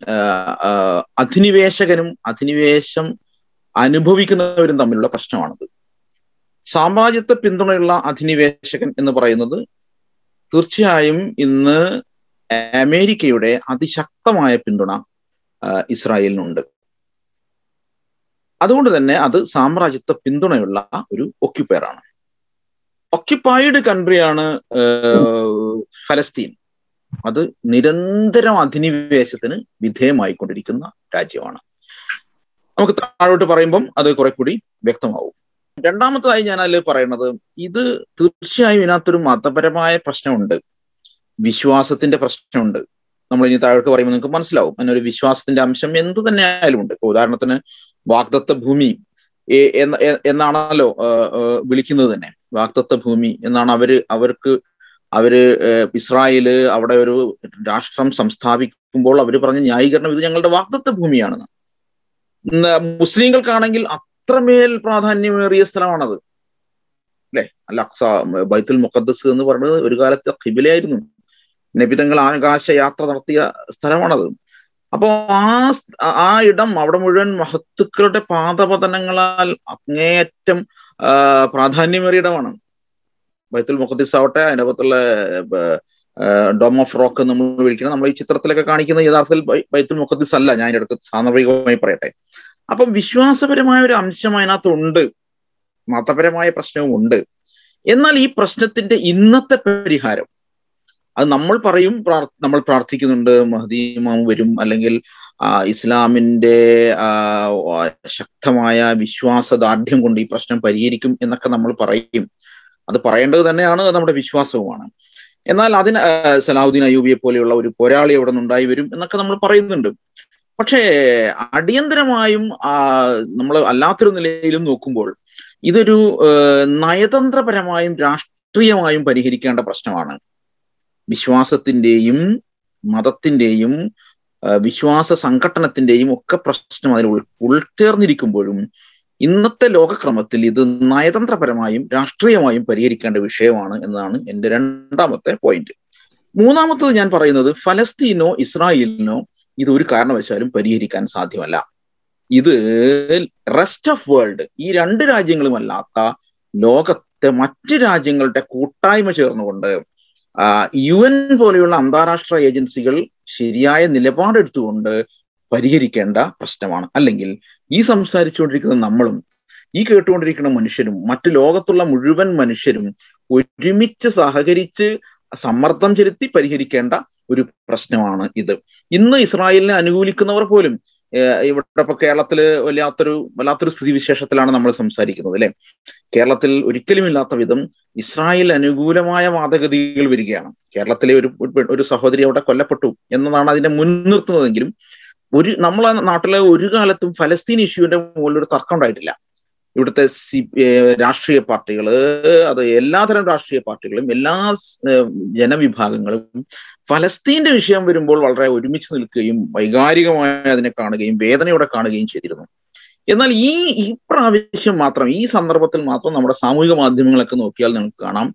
അധിനിവേശകനും അധിനിവേശം അനുഭവിക്കുന്നവരും തമ്മിലുള്ള പ്രശ്നമാണത് സാമ്രാജ്യത്വ പിന്തുണയുള്ള അധിനിവേശകൻ എന്ന് പറയുന്നത് തീർച്ചയായും ഇന്ന് അമേരിക്കയുടെ അതിശക്തമായ പിന്തുണ ഇസ്രായേലിനുണ്ട് അതുകൊണ്ട് തന്നെ അത് സാമ്രാജ്യത്വ പിന്തുണയുള്ള ഒരു ഒക്യുപ്പയർ ആണ് ഒക്യുപ്പൈഡ് കൺട്രിയാണ് ഫലസ്തീൻ അത് നിരന്തരം അധിനിവേശത്തിന് വിധേയമായിക്കൊണ്ടിരിക്കുന്ന രാജ്യമാണ് നമുക്ക് താഴോട്ട് പറയുമ്പം അത് കുറെ കൂടി വ്യക്തമാവും രണ്ടാമത്തതായി ഞാൻ അതിൽ പറയുന്നത് ഇത് തീർച്ചയായും ഇതിനകത്തൊരു മതപരമായ പ്രശ്നമുണ്ട് വിശ്വാസത്തിന്റെ പ്രശ്നമുണ്ട് നമ്മൾ ഇനി താഴോട്ട് പറയുമ്പോൾ നിങ്ങൾക്ക് മനസ്സിലാവും അതിനൊരു വിശ്വാസത്തിന്റെ അംശം എന്ത് തന്നെ ആയാലും ഉണ്ട് ഇപ്പൊ ഉദാഹരണത്തിന് വാഗ്ദത്ത ഭൂമി എന്നാണല്ലോ വിളിക്കുന്നത് തന്നെ വാഗ്ദത്ത ഭൂമി എന്നാണ് അവര് അവർക്ക് അവര് ഇസ്രായേല് അവിടെ ഒരു രാഷ്ട്രം സംസ്ഥാപിക്കുമ്പോൾ അവർ പറഞ്ഞ ന്യായീകരണം ഇത് ഞങ്ങളുടെ വാഗ്ദത്ത ഭൂമിയാണെന്ന് മുസ്ലിങ്ങൾക്കാണെങ്കിൽ അത്രമേൽ പ്രാധാന്യമേറിയ സ്ഥലമാണത് അല്ലെ അല്ല അക്സ ബൈത്തുൽ മുഖദ്ദസ് എന്ന് പറയുന്നത് ഒരു കാലത്ത് ഖിബിലയായിരുന്നു നബിതങ്ങൾ ആകാശ യാത്ര നടത്തിയ സ്ഥലമാണത് അപ്പോ ആ ആ ഇടം അവിടെ മുഴുവൻ മഹത്തുക്കളുടെ പാദപതനങ്ങളാൽ അങ്ങേയറ്റം പ്രാധാന്യമേറിയ ഇടമാണ് ബൈത്തുൽ മുഖദ്ദീസ് ആവട്ടെ അതിനകത്തുള്ള ഡോം ഓഫ് റോക്ക് നമ്മൾ വിളിക്കുന്നത് നമ്മൾ ഈ ചിത്രത്തിലൊക്കെ കാണിക്കുന്ന യഥാർത്ഥത്തിൽ ബൈത്തുൽ മുഖദ്ദീസ് അല്ല ഞാൻ ഇതിന്റെ അടുത്ത് സാന്ദർഭികമായി പറയട്ടെ അപ്പം വിശ്വാസപരമായ ഒരു അംശം അതിനകത്തുണ്ട് മതപരമായ പ്രശ്നവും ഉണ്ട് എന്നാൽ ഈ പ്രശ്നത്തിന്റെ ഇന്നത്തെ പരിഹാരം അത് നമ്മൾ പറയും നമ്മൾ പ്രാർത്ഥിക്കുന്നുണ്ട് മഹദി ഇമാം വരും അല്ലെങ്കിൽ ഇസ്ലാമിന്റെ ശക്തമായ വിശ്വാസദാർഢ്യം കൊണ്ട് ഈ പ്രശ്നം പരിഹരിക്കും എന്നൊക്കെ നമ്മൾ പറയും അത് പറയേണ്ടത് തന്നെയാണ് നമ്മുടെ വിശ്വാസവുമാണ് എന്നാൽ അതിന് സലാഹുദ്ദീൻ അയ്യൂബിയെ പോലെയുള്ള ഒരു പോരാളി അവിടെ നിന്നുണ്ടായി വരും എന്നൊക്കെ നമ്മൾ പറയുന്നുണ്ട് പക്ഷേ അടിയന്തരമായും നമ്മൾ അല്ലാത്തൊരു നിലയിലും നോക്കുമ്പോൾ ഇതൊരു നയതന്ത്രപരമായും രാഷ്ട്രീയമായും പരിഹരിക്കേണ്ട പ്രശ്നമാണ് വിശ്വാസത്തിന്റെയും മതത്തിന്റെയും വിശ്വാസ സംഘടനത്തിന്റെയും ഒക്കെ പ്രശ്നം അതിൽ ഉൾച്ചേർന്നിരിക്കുമ്പോഴും ഇന്നത്തെ ലോകക്രമത്തിൽ ഇത് നയതന്ത്രപരമായും രാഷ്ട്രീയമായും പരിഹരിക്കേണ്ട വിഷയമാണ് എന്നതാണ് എൻ്റെ രണ്ടാമത്തെ പോയിന്റ് മൂന്നാമത്തത് ഞാൻ പറയുന്നത് ഫലസ്തീനോ ഇസ്രായേലിനോ ഇത് ഒരു കാരണവശാലും പരിഹരിക്കാൻ സാധ്യമല്ല ഇത് റെസ്റ്റ് ഓഫ് വേൾഡ് ഈ രണ്ട് രാജ്യങ്ങളുമല്ലാത്ത ലോകത്തെ മറ്റ് രാജ്യങ്ങളുടെ കൂട്ടായ്മ ചേർന്നുകൊണ്ട് യു എൻ പോലെയുള്ള അന്താരാഷ്ട്ര ഏജൻസികൾ ശരിയായ നിലപാടെടുത്തുകൊണ്ട് പരിഹരിക്കേണ്ട പ്രശ്നമാണ് അല്ലെങ്കിൽ ഈ സംസാരിച്ചുകൊണ്ടിരിക്കുന്ന നമ്മളും ഈ കേട്ടുകൊണ്ടിരിക്കുന്ന മനുഷ്യരും മറ്റു ലോകത്തുള്ള മുഴുവൻ മനുഷ്യരും ഒരുമിച്ച് സഹകരിച്ച് സമ്മർദ്ദം ചെലുത്തി പരിഹരിക്കേണ്ട ഒരു പ്രശ്നമാണ് ഇത് ഇന്ന് ഇസ്രായേലിനെ അനുകൂലിക്കുന്നവർ പോലും ഇവിടെ ഇപ്പൊ കേരളത്തില് വല്ലാത്തൊരു വല്ലാത്തൊരു സ്ഥിതിവിശേഷത്തിലാണ് നമ്മൾ സംസാരിക്കുന്നത് അല്ലെ കേരളത്തിൽ ഒരിക്കലും ഇല്ലാത്ത വിധം ഇസ്രായേൽ അനുകൂലമായ വാദഗതികൾ വരികയാണ് കേരളത്തിലെ ഒരു ഒരു സഹോദരി അവിടെ കൊല്ലപ്പെട്ടു എന്നതാണ് അതിനെ മുൻനിർത്തുന്നതെങ്കിലും ഒരു നമ്മളെ നാട്ടിലെ ഒരു കാലത്തും ഫലസ്തീൻ ഇഷ്യൂവിന്റെ മുകളിൽ ഒരു തർക്കം ഉണ്ടായിട്ടില്ല ഇവിടുത്തെ സി രാഷ്ട്രീയ പാർട്ടികള് അത് എല്ലാതരം രാഷ്ട്രീയ പാർട്ടികളും എല്ലാ ജനവിഭാഗങ്ങളും ഫലസ്തീന്റെ വിഷയം വരുമ്പോൾ വളരെ ഒരുമിച്ച് നിൽക്കുകയും വൈകാരികമായി അതിനെ കാണുകയും വേദനയോടെ കാണുകയും ചെയ്തിരുന്നു എന്നാൽ ഈ ഈ പ്രാവശ്യം മാത്രം ഈ സന്ദർഭത്തിൽ മാത്രം നമ്മുടെ സാമൂഹിക മാധ്യമങ്ങളൊക്കെ നോക്കിയാൽ നിങ്ങൾക്ക് കാണാം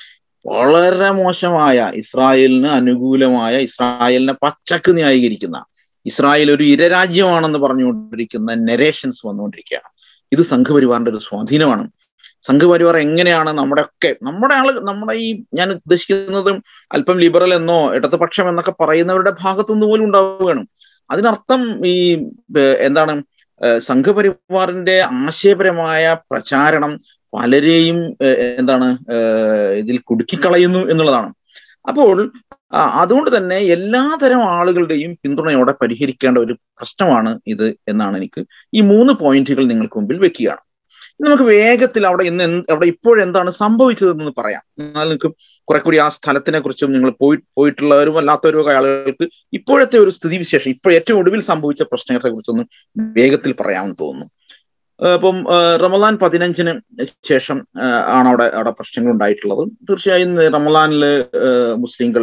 വളരെ മോശമായ ഇസ്രായേലിന് അനുകൂലമായ ഇസ്രായേലിനെ പച്ചക്ക് ന്യായീകരിക്കുന്ന ഇസ്രായേൽ ഒരു ഇരരാജ്യമാണെന്ന് പറഞ്ഞുകൊണ്ടിരിക്കുന്ന നെരേഷൻസ് വന്നുകൊണ്ടിരിക്കുകയാണ് ഇത് സംഘപരിവാറിന്റെ ഒരു സ്വാധീനമാണ് സംഘപരിവാർ എങ്ങനെയാണ് നമ്മുടെ ഒക്കെ നമ്മുടെ ആള് നമ്മുടെ ഈ ഞാൻ ഉദ്ദേശിക്കുന്നത് അല്പം ലിബറൽ എന്നോ ഇടതുപക്ഷം എന്നൊക്കെ പറയുന്നവരുടെ ഭാഗത്തുനിന്ന് പോലും ഉണ്ടാവുകയാണ് അതിനർത്ഥം ഈ എന്താണ് സംഘപരിവാറിന്റെ ആശയപരമായ പ്രചാരണം പലരെയും എന്താണ് ഇതിൽ കുടുക്കിക്കളയുന്നു എന്നുള്ളതാണ് അപ്പോൾ അതുകൊണ്ട് തന്നെ എല്ലാതരം ആളുകളുടെയും പിന്തുണയോടെ പരിഹരിക്കേണ്ട ഒരു പ്രശ്നമാണ് ഇത് എന്നാണ് എനിക്ക് ഈ മൂന്ന് പോയിന്റുകൾ നിങ്ങൾക്ക് മുമ്പിൽ വെക്കുകയാണ് നമുക്ക് വേഗത്തിൽ അവിടെ ഇന്ന് അവിടെ ഇപ്പോഴെന്താണ് സംഭവിച്ചതെന്ന് പറയാം എന്നാൽ നിങ്ങൾക്ക് കുറെ കൂടി ആ സ്ഥലത്തിനെ കുറിച്ചും നിങ്ങൾ പോയി പോയിട്ടുള്ളവരും അല്ലാത്തവരും ഒക്കെ ആളുകൾക്ക് ഇപ്പോഴത്തെ ഒരു സ്ഥിതിവിശേഷം ഇപ്പോൾ ഏറ്റവും ഒടുവിൽ സംഭവിച്ച പ്രശ്നങ്ങളെ കുറിച്ചൊന്ന് വേഗത്തിൽ പറയാമെന്ന് തോന്നുന്നു അപ്പം റമദാൻ പതിനഞ്ചിന് ശേഷം ആണ് അവിടെ അവിടെ പ്രശ്നങ്ങൾ ഉണ്ടായിട്ടുള്ളത് തീർച്ചയായും റമദാനില് മുസ്ലിങ്ങൾ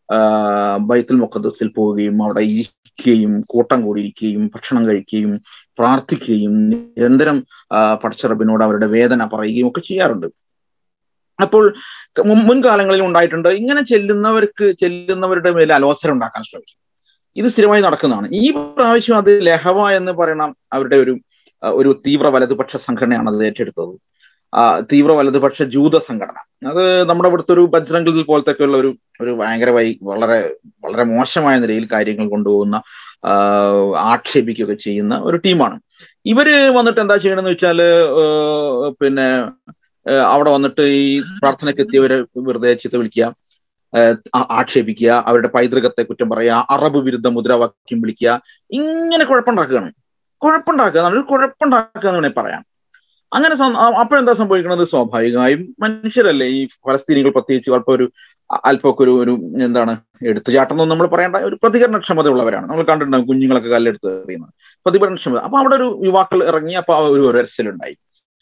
ബൈത്തുൽ മുഖദ്സിൽ പോവുകയും അവിടെ ഇരിക്കുകയും കൂട്ടം കൂടിയിരിക്കുകയും ഭക്ഷണം കഴിക്കുകയും പ്രാർത്ഥിക്കുകയും നിരന്തരം പടച്ചറബിനോട് അവരുടെ വേദന പറയുകയും ഒക്കെ ചെയ്യാറുണ്ട് അപ്പോൾ മുൻകാലങ്ങളിൽ ഉണ്ടായിട്ടുണ്ട് ഇങ്ങനെ ചെല്ലുന്നവർക്ക് ചെല്ലുന്നവരുടെ മേലെ അലോസരം ഉണ്ടാക്കാൻ ശ്രമിക്കും ഇത് സ്ഥിരമായി നടക്കുന്നതാണ് ഈ പ്രാവശ്യം അത് ലഹവ എന്ന് പറയുന്ന അവരുടെ ഒരു ഒരു തീവ്ര വലതുപക്ഷ സംഘടനയാണ് അത് ഏറ്റെടുത്തത് തീവ്ര വലതുപക്ഷ ജൂത സംഘടന അത് നമ്മുടെ ഇവിടുത്തെ ഒരു ബജ്രംഗിൽ പോലത്തെ ഉള്ള ഒരു ഒരു ഭയങ്കരമായി വളരെ വളരെ മോശമായ നിലയിൽ കാര്യങ്ങൾ കൊണ്ടുപോകുന്ന ആക്ഷേപിക്കുകയൊക്കെ ചെയ്യുന്ന ഒരു ടീമാണ് ഇവര് വന്നിട്ട് എന്താ ചെയ്യണമെന്ന് വെച്ചാല് പിന്നെ അവിടെ വന്നിട്ട് ഈ പ്രാർത്ഥനയ്ക്ക് എത്തിയവരെ വെറുതെ ചിത്ത വിളിക്കുക ആക്ഷേപിക്കുക അവരുടെ പൈതൃകത്തെ കുറ്റം പറയുക അറബ് വിരുദ്ധ മുദ്രാവാക്യം വിളിക്കുക ഇങ്ങനെ കുഴപ്പമുണ്ടാക്കുകയാണ് കുഴപ്പമുണ്ടാക്കുക നല്ലൊരു കുഴപ്പമുണ്ടാക്കുക എന്ന് വേണമെങ്കിൽ പറയാം അങ്ങനെ അപ്പോഴെന്താ സംഭവിക്കുന്നത് സ്വാഭാവികമായും മനുഷ്യരല്ലേ ഈ ഫലസ്തീനികൾ പ്രത്യേകിച്ച് അല്പം ഒരു അല്പമൊക്കെ ഒരു ഒരു എന്താണ് എടുത്തുചാട്ടം എന്നൊന്നും നമ്മൾ പറയേണ്ട ഒരു പ്രതികരണക്ഷമത ഉള്ളവരാണ് നമ്മൾ കണ്ടിട്ടുണ്ടാകും കുഞ്ഞുങ്ങളൊക്കെ കല്ലെടുത്ത് എറിയുന്നത് പ്രതികരണക്ഷമത അപ്പൊ അവിടെ ഒരു യുവാക്കൾ ഇറങ്ങി അപ്പൊ ഒരു ഒരസലുണ്ടായി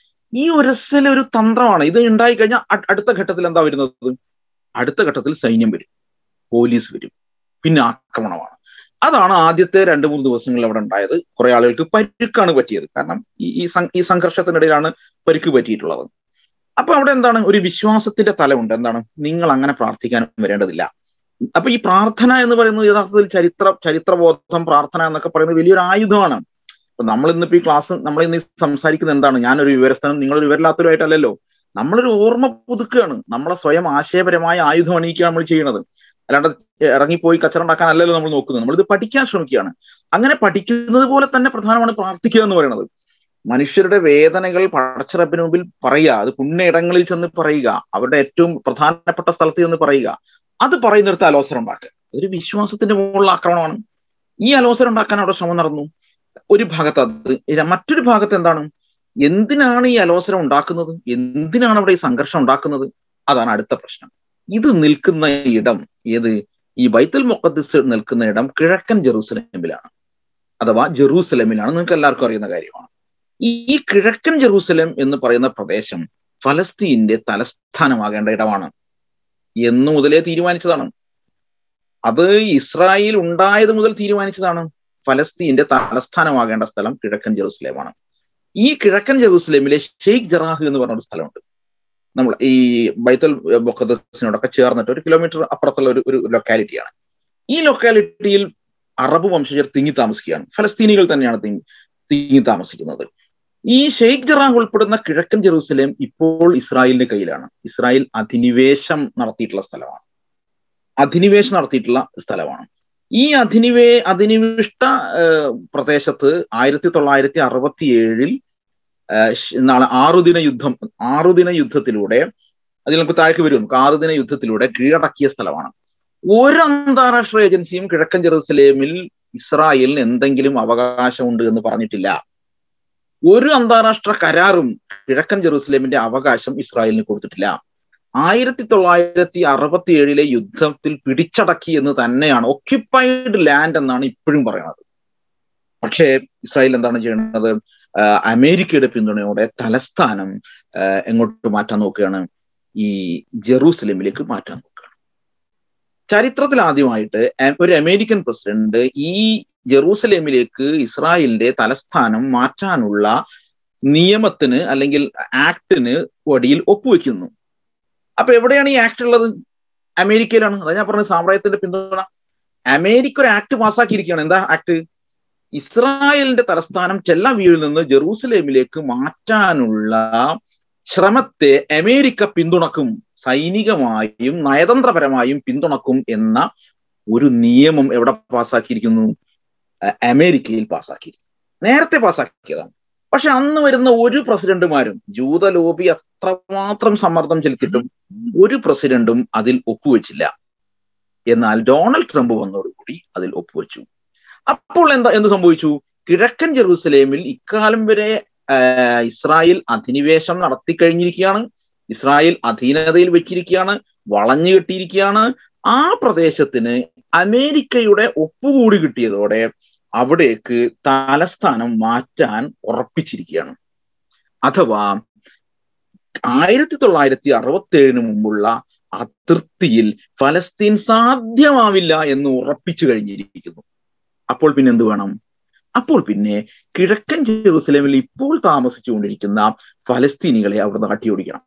ഈ ഒരസൽ ഒരു തന്ത്രമാണ് ഇത് ഉണ്ടായി കഴിഞ്ഞാൽ അടുത്ത ഘട്ടത്തിൽ എന്താ വരുന്നത് അടുത്ത ഘട്ടത്തിൽ സൈന്യം വരും പോലീസ് വരും പിന്നെ ആക്രമണമാണ് അതാണ് ആദ്യത്തെ രണ്ട് മൂന്ന് ദിവസങ്ങളിൽ അവിടെ ഉണ്ടായത് കുറെ ആളുകൾക്ക് പരിക്കാണ് പറ്റിയത് കാരണം ഈ ഈ സംഘർഷത്തിനിടയിലാണ് പരിക്ക് പറ്റിയിട്ടുള്ളത് അപ്പൊ അവിടെ എന്താണ് ഒരു വിശ്വാസത്തിന്റെ തലമുണ്ട് എന്താണ് നിങ്ങൾ അങ്ങനെ പ്രാർത്ഥിക്കാൻ വരേണ്ടതില്ല അപ്പൊ ഈ പ്രാർത്ഥന എന്ന് പറയുന്നത് യഥാർത്ഥത്തിൽ ചരിത്ര ചരിത്രബോധം പ്രാർത്ഥന എന്നൊക്കെ പറയുന്നത് വലിയൊരു ആയുധമാണ് അപ്പൊ നമ്മൾ ഇന്നിപ്പോ ഈ ക്ലാസ് നമ്മൾ ഇന്ന് സംസാരിക്കുന്നത് എന്താണ് ഞാനൊരു വിവരസ്ഥനും നിങ്ങളൊരു വിവരമില്ലാത്തവരായിട്ടല്ലല്ലോ നമ്മളൊരു ഓർമ്മ പുതുക്കുകയാണ് നമ്മളെ സ്വയം ആശയപരമായ ആയുധം അണിയിക്കുകയാണ് നമ്മൾ ചെയ്യുന്നത് അല്ലാണ്ട് ഇറങ്ങിപ്പോയി കച്ചറ ഉണ്ടാക്കാനല്ലല്ലോ നമ്മൾ നോക്കുന്നത് നമ്മളിത് പഠിക്കാൻ ശ്രമിക്കുകയാണ് അങ്ങനെ പഠിക്കുന്നത് പോലെ തന്നെ പ്രധാനമാണ് പ്രാർത്ഥിക്കുക എന്ന് പറയുന്നത് മനുഷ്യരുടെ വേദനകൾ പടച്ചിറപ്പിന് മുമ്പിൽ പറയുക അത് പുണ്യയിടങ്ങളിൽ ചെന്ന് പറയുക അവരുടെ ഏറ്റവും പ്രധാനപ്പെട്ട സ്ഥലത്ത് ചെന്ന് പറയുക അത് പറയുന്നിടത്ത് അലോസരം ഉണ്ടാക്കുക അതൊരു വിശ്വാസത്തിന്റെ മുകളിൽ ആക്രമണമാണ് ഈ അലോസരം ഉണ്ടാക്കാൻ അവിടെ ശ്രമം നടന്നു ഒരു ഭാഗത്ത് അത് മറ്റൊരു ഭാഗത്ത് എന്താണ് എന്തിനാണ് ഈ അലോസരം ഉണ്ടാക്കുന്നത് എന്തിനാണ് അവിടെ ഈ സംഘർഷം ഉണ്ടാക്കുന്നത് അതാണ് അടുത്ത പ്രശ്നം ഇത് നിൽക്കുന്ന ഇടം ഏത് ഈ ബൈത്തുൽ മുഖദ്സ് നിൽക്കുന്ന ഇടം കിഴക്കൻ ജെറൂസലേമിലാണ് അഥവാ ജെറൂസലേമിലാണ് നിങ്ങൾക്ക് എല്ലാവർക്കും അറിയുന്ന കാര്യമാണ് ഈ കിഴക്കൻ ജെറൂസലേം എന്ന് പറയുന്ന പ്രദേശം ഫലസ്തീന്റെ തലസ്ഥാനമാകേണ്ട ഇടമാണ് എന്നു മുതലേ തീരുമാനിച്ചതാണ് അത് ഇസ്രായേൽ ഉണ്ടായത് മുതൽ തീരുമാനിച്ചതാണ് ഫലസ്തീന്റെ തലസ്ഥാനമാകേണ്ട സ്ഥലം കിഴക്കൻ ജെറൂസലേമാണ് ഈ കിഴക്കൻ ജെറൂസലേമിലെ ഷെയ്ഖ് ജറാഹ് എന്ന് പറഞ്ഞ ഒരു സ്ഥലമുണ്ട് നമ്മൾ ഈ ബൈത്തൽ ബൊക്കദസിനോടൊക്കെ ചേർന്നിട്ട് ഒരു കിലോമീറ്റർ അപ്പുറത്തുള്ള ഒരു ഒരു ലൊക്കാലിറ്റിയാണ് ഈ ലൊക്കാലിറ്റിയിൽ അറബ് വംശജർ തിങ്ങി താമസിക്കുകയാണ് ഫലസ്തീനികൾ തന്നെയാണ് തിങ്ങി തിങ്ങി താമസിക്കുന്നത് ഈ ഷെയ്ഖ് ജറാഹ് ഉൾപ്പെടുന്ന കിഴക്കൻ ജെറൂസലേം ഇപ്പോൾ ഇസ്രായേലിന്റെ കയ്യിലാണ് ഇസ്രായേൽ അധിനിവേശം നടത്തിയിട്ടുള്ള സ്ഥലമാണ് അധിനിവേശം നടത്തിയിട്ടുള്ള സ്ഥലമാണ് ഈ അധിനിവേ അധിനിവിഷ്ട പ്രദേശത്ത് ആയിരത്തി തൊള്ളായിരത്തി അറുപത്തി ഏഴിൽ നാളെ ആറുദിന യുദ്ധം ആറുദിന യുദ്ധത്തിലൂടെ അതിൽ നമുക്ക് താഴേക്ക് വരും ആറുദിന യുദ്ധത്തിലൂടെ കീഴടക്കിയ സ്ഥലമാണ് ഒരു അന്താരാഷ്ട്ര ഏജൻസിയും കിഴക്കൻ ജെറൂസലേമിൽ ഇസ്രായേലിന് എന്തെങ്കിലും അവകാശമുണ്ട് എന്ന് പറഞ്ഞിട്ടില്ല ഒരു അന്താരാഷ്ട്ര കരാറും കിഴക്കൻ ജെറൂസലേമിന്റെ അവകാശം ഇസ്രായേലിന് കൊടുത്തിട്ടില്ല ആയിരത്തി തൊള്ളായിരത്തി അറുപത്തി ഏഴിലെ യുദ്ധത്തിൽ പിടിച്ചടക്കി എന്ന് തന്നെയാണ് ഒക്യുപ്പൈഡ് ലാൻഡ് എന്നാണ് ഇപ്പോഴും പറയുന്നത് പക്ഷേ ഇസ്രായേൽ എന്താണ് ചെയ്യുന്നത് അമേരിക്കയുടെ പിന്തുണയോടെ തലസ്ഥാനം എങ്ങോട്ട് മാറ്റാൻ നോക്കുകയാണ് ഈ ജെറൂസലേമിലേക്ക് മാറ്റാൻ നോക്കുകയാണ് ചരിത്രത്തിൽ ആദ്യമായിട്ട് ഒരു അമേരിക്കൻ പ്രസിഡന്റ് ഈ ജെറൂസലേമിലേക്ക് ഇസ്രായേലിന്റെ തലസ്ഥാനം മാറ്റാനുള്ള നിയമത്തിന് അല്ലെങ്കിൽ ആക്ടിന് വടിയിൽ ഒപ്പുവെക്കുന്നു അപ്പൊ എവിടെയാണ് ഈ ആക്ട് ഉള്ളത് അമേരിക്കയിലാണ് അതാ ഞാൻ പറഞ്ഞത് സാമ്രാജ്യത്തിന്റെ പിന്തുണ അമേരിക്ക ഒരു ആക്ട് പാസ്സാക്കിയിരിക്കുകയാണ് എന്താ ആക്ട് ഇസ്രായേലിന്റെ തലസ്ഥാനം ടെല്ലവീവിൽ നിന്ന് ജെറൂസലേമിലേക്ക് മാറ്റാനുള്ള ശ്രമത്തെ അമേരിക്ക പിന്തുണക്കും സൈനികമായും നയതന്ത്രപരമായും പിന്തുണക്കും എന്ന ഒരു നിയമം എവിടെ പാസ്സാക്കിയിരിക്കുന്നു അമേരിക്കയിൽ പാസ്സാക്കിയിരിക്കുന്നു നേരത്തെ പാസ്സാക്കിയതാണ് പക്ഷെ അന്ന് വരുന്ന ഒരു പ്രസിഡന്റുമാരും ജൂത ലോബി അത്രമാത്രം സമ്മർദ്ദം ചെലുത്തിയിട്ടും ഒരു പ്രസിഡന്റും അതിൽ ഒപ്പുവെച്ചില്ല എന്നാൽ ഡൊണാൾഡ് ട്രംപ് വന്നതോടുകൂടി അതിൽ ഒപ്പുവെച്ചു അപ്പോൾ എന്താ എന്ത് സംഭവിച്ചു കിഴക്കൻ ജെറൂസലേമിൽ ഇക്കാലം വരെ ഇസ്രായേൽ അധിനിവേശം നടത്തി കഴിഞ്ഞിരിക്കുകയാണ് ഇസ്രായേൽ അധീനതയിൽ വെച്ചിരിക്കുകയാണ് വളഞ്ഞു കെട്ടിയിരിക്കുകയാണ് ആ പ്രദേശത്തിന് അമേരിക്കയുടെ ഒപ്പുകൂടി കിട്ടിയതോടെ അവിടേക്ക് തലസ്ഥാനം മാറ്റാൻ ഉറപ്പിച്ചിരിക്കുകയാണ് അഥവാ ആയിരത്തി തൊള്ളായിരത്തി അറുപത്തി ഏഴിന് മുമ്പുള്ള അതിർത്തിയിൽ ഫലസ്തീൻ സാധ്യമാവില്ല എന്ന് ഉറപ്പിച്ചു കഴിഞ്ഞിരിക്കുന്നു അപ്പോൾ പിന്നെ എന്ത് വേണം അപ്പോൾ പിന്നെ കിഴക്കൻ ജെറൂസലേമിൽ ഇപ്പോൾ താമസിച്ചുകൊണ്ടിരിക്കുന്ന ഫലസ്തീനികളെ അവിടെ ആട്ടിയോടിക്കണം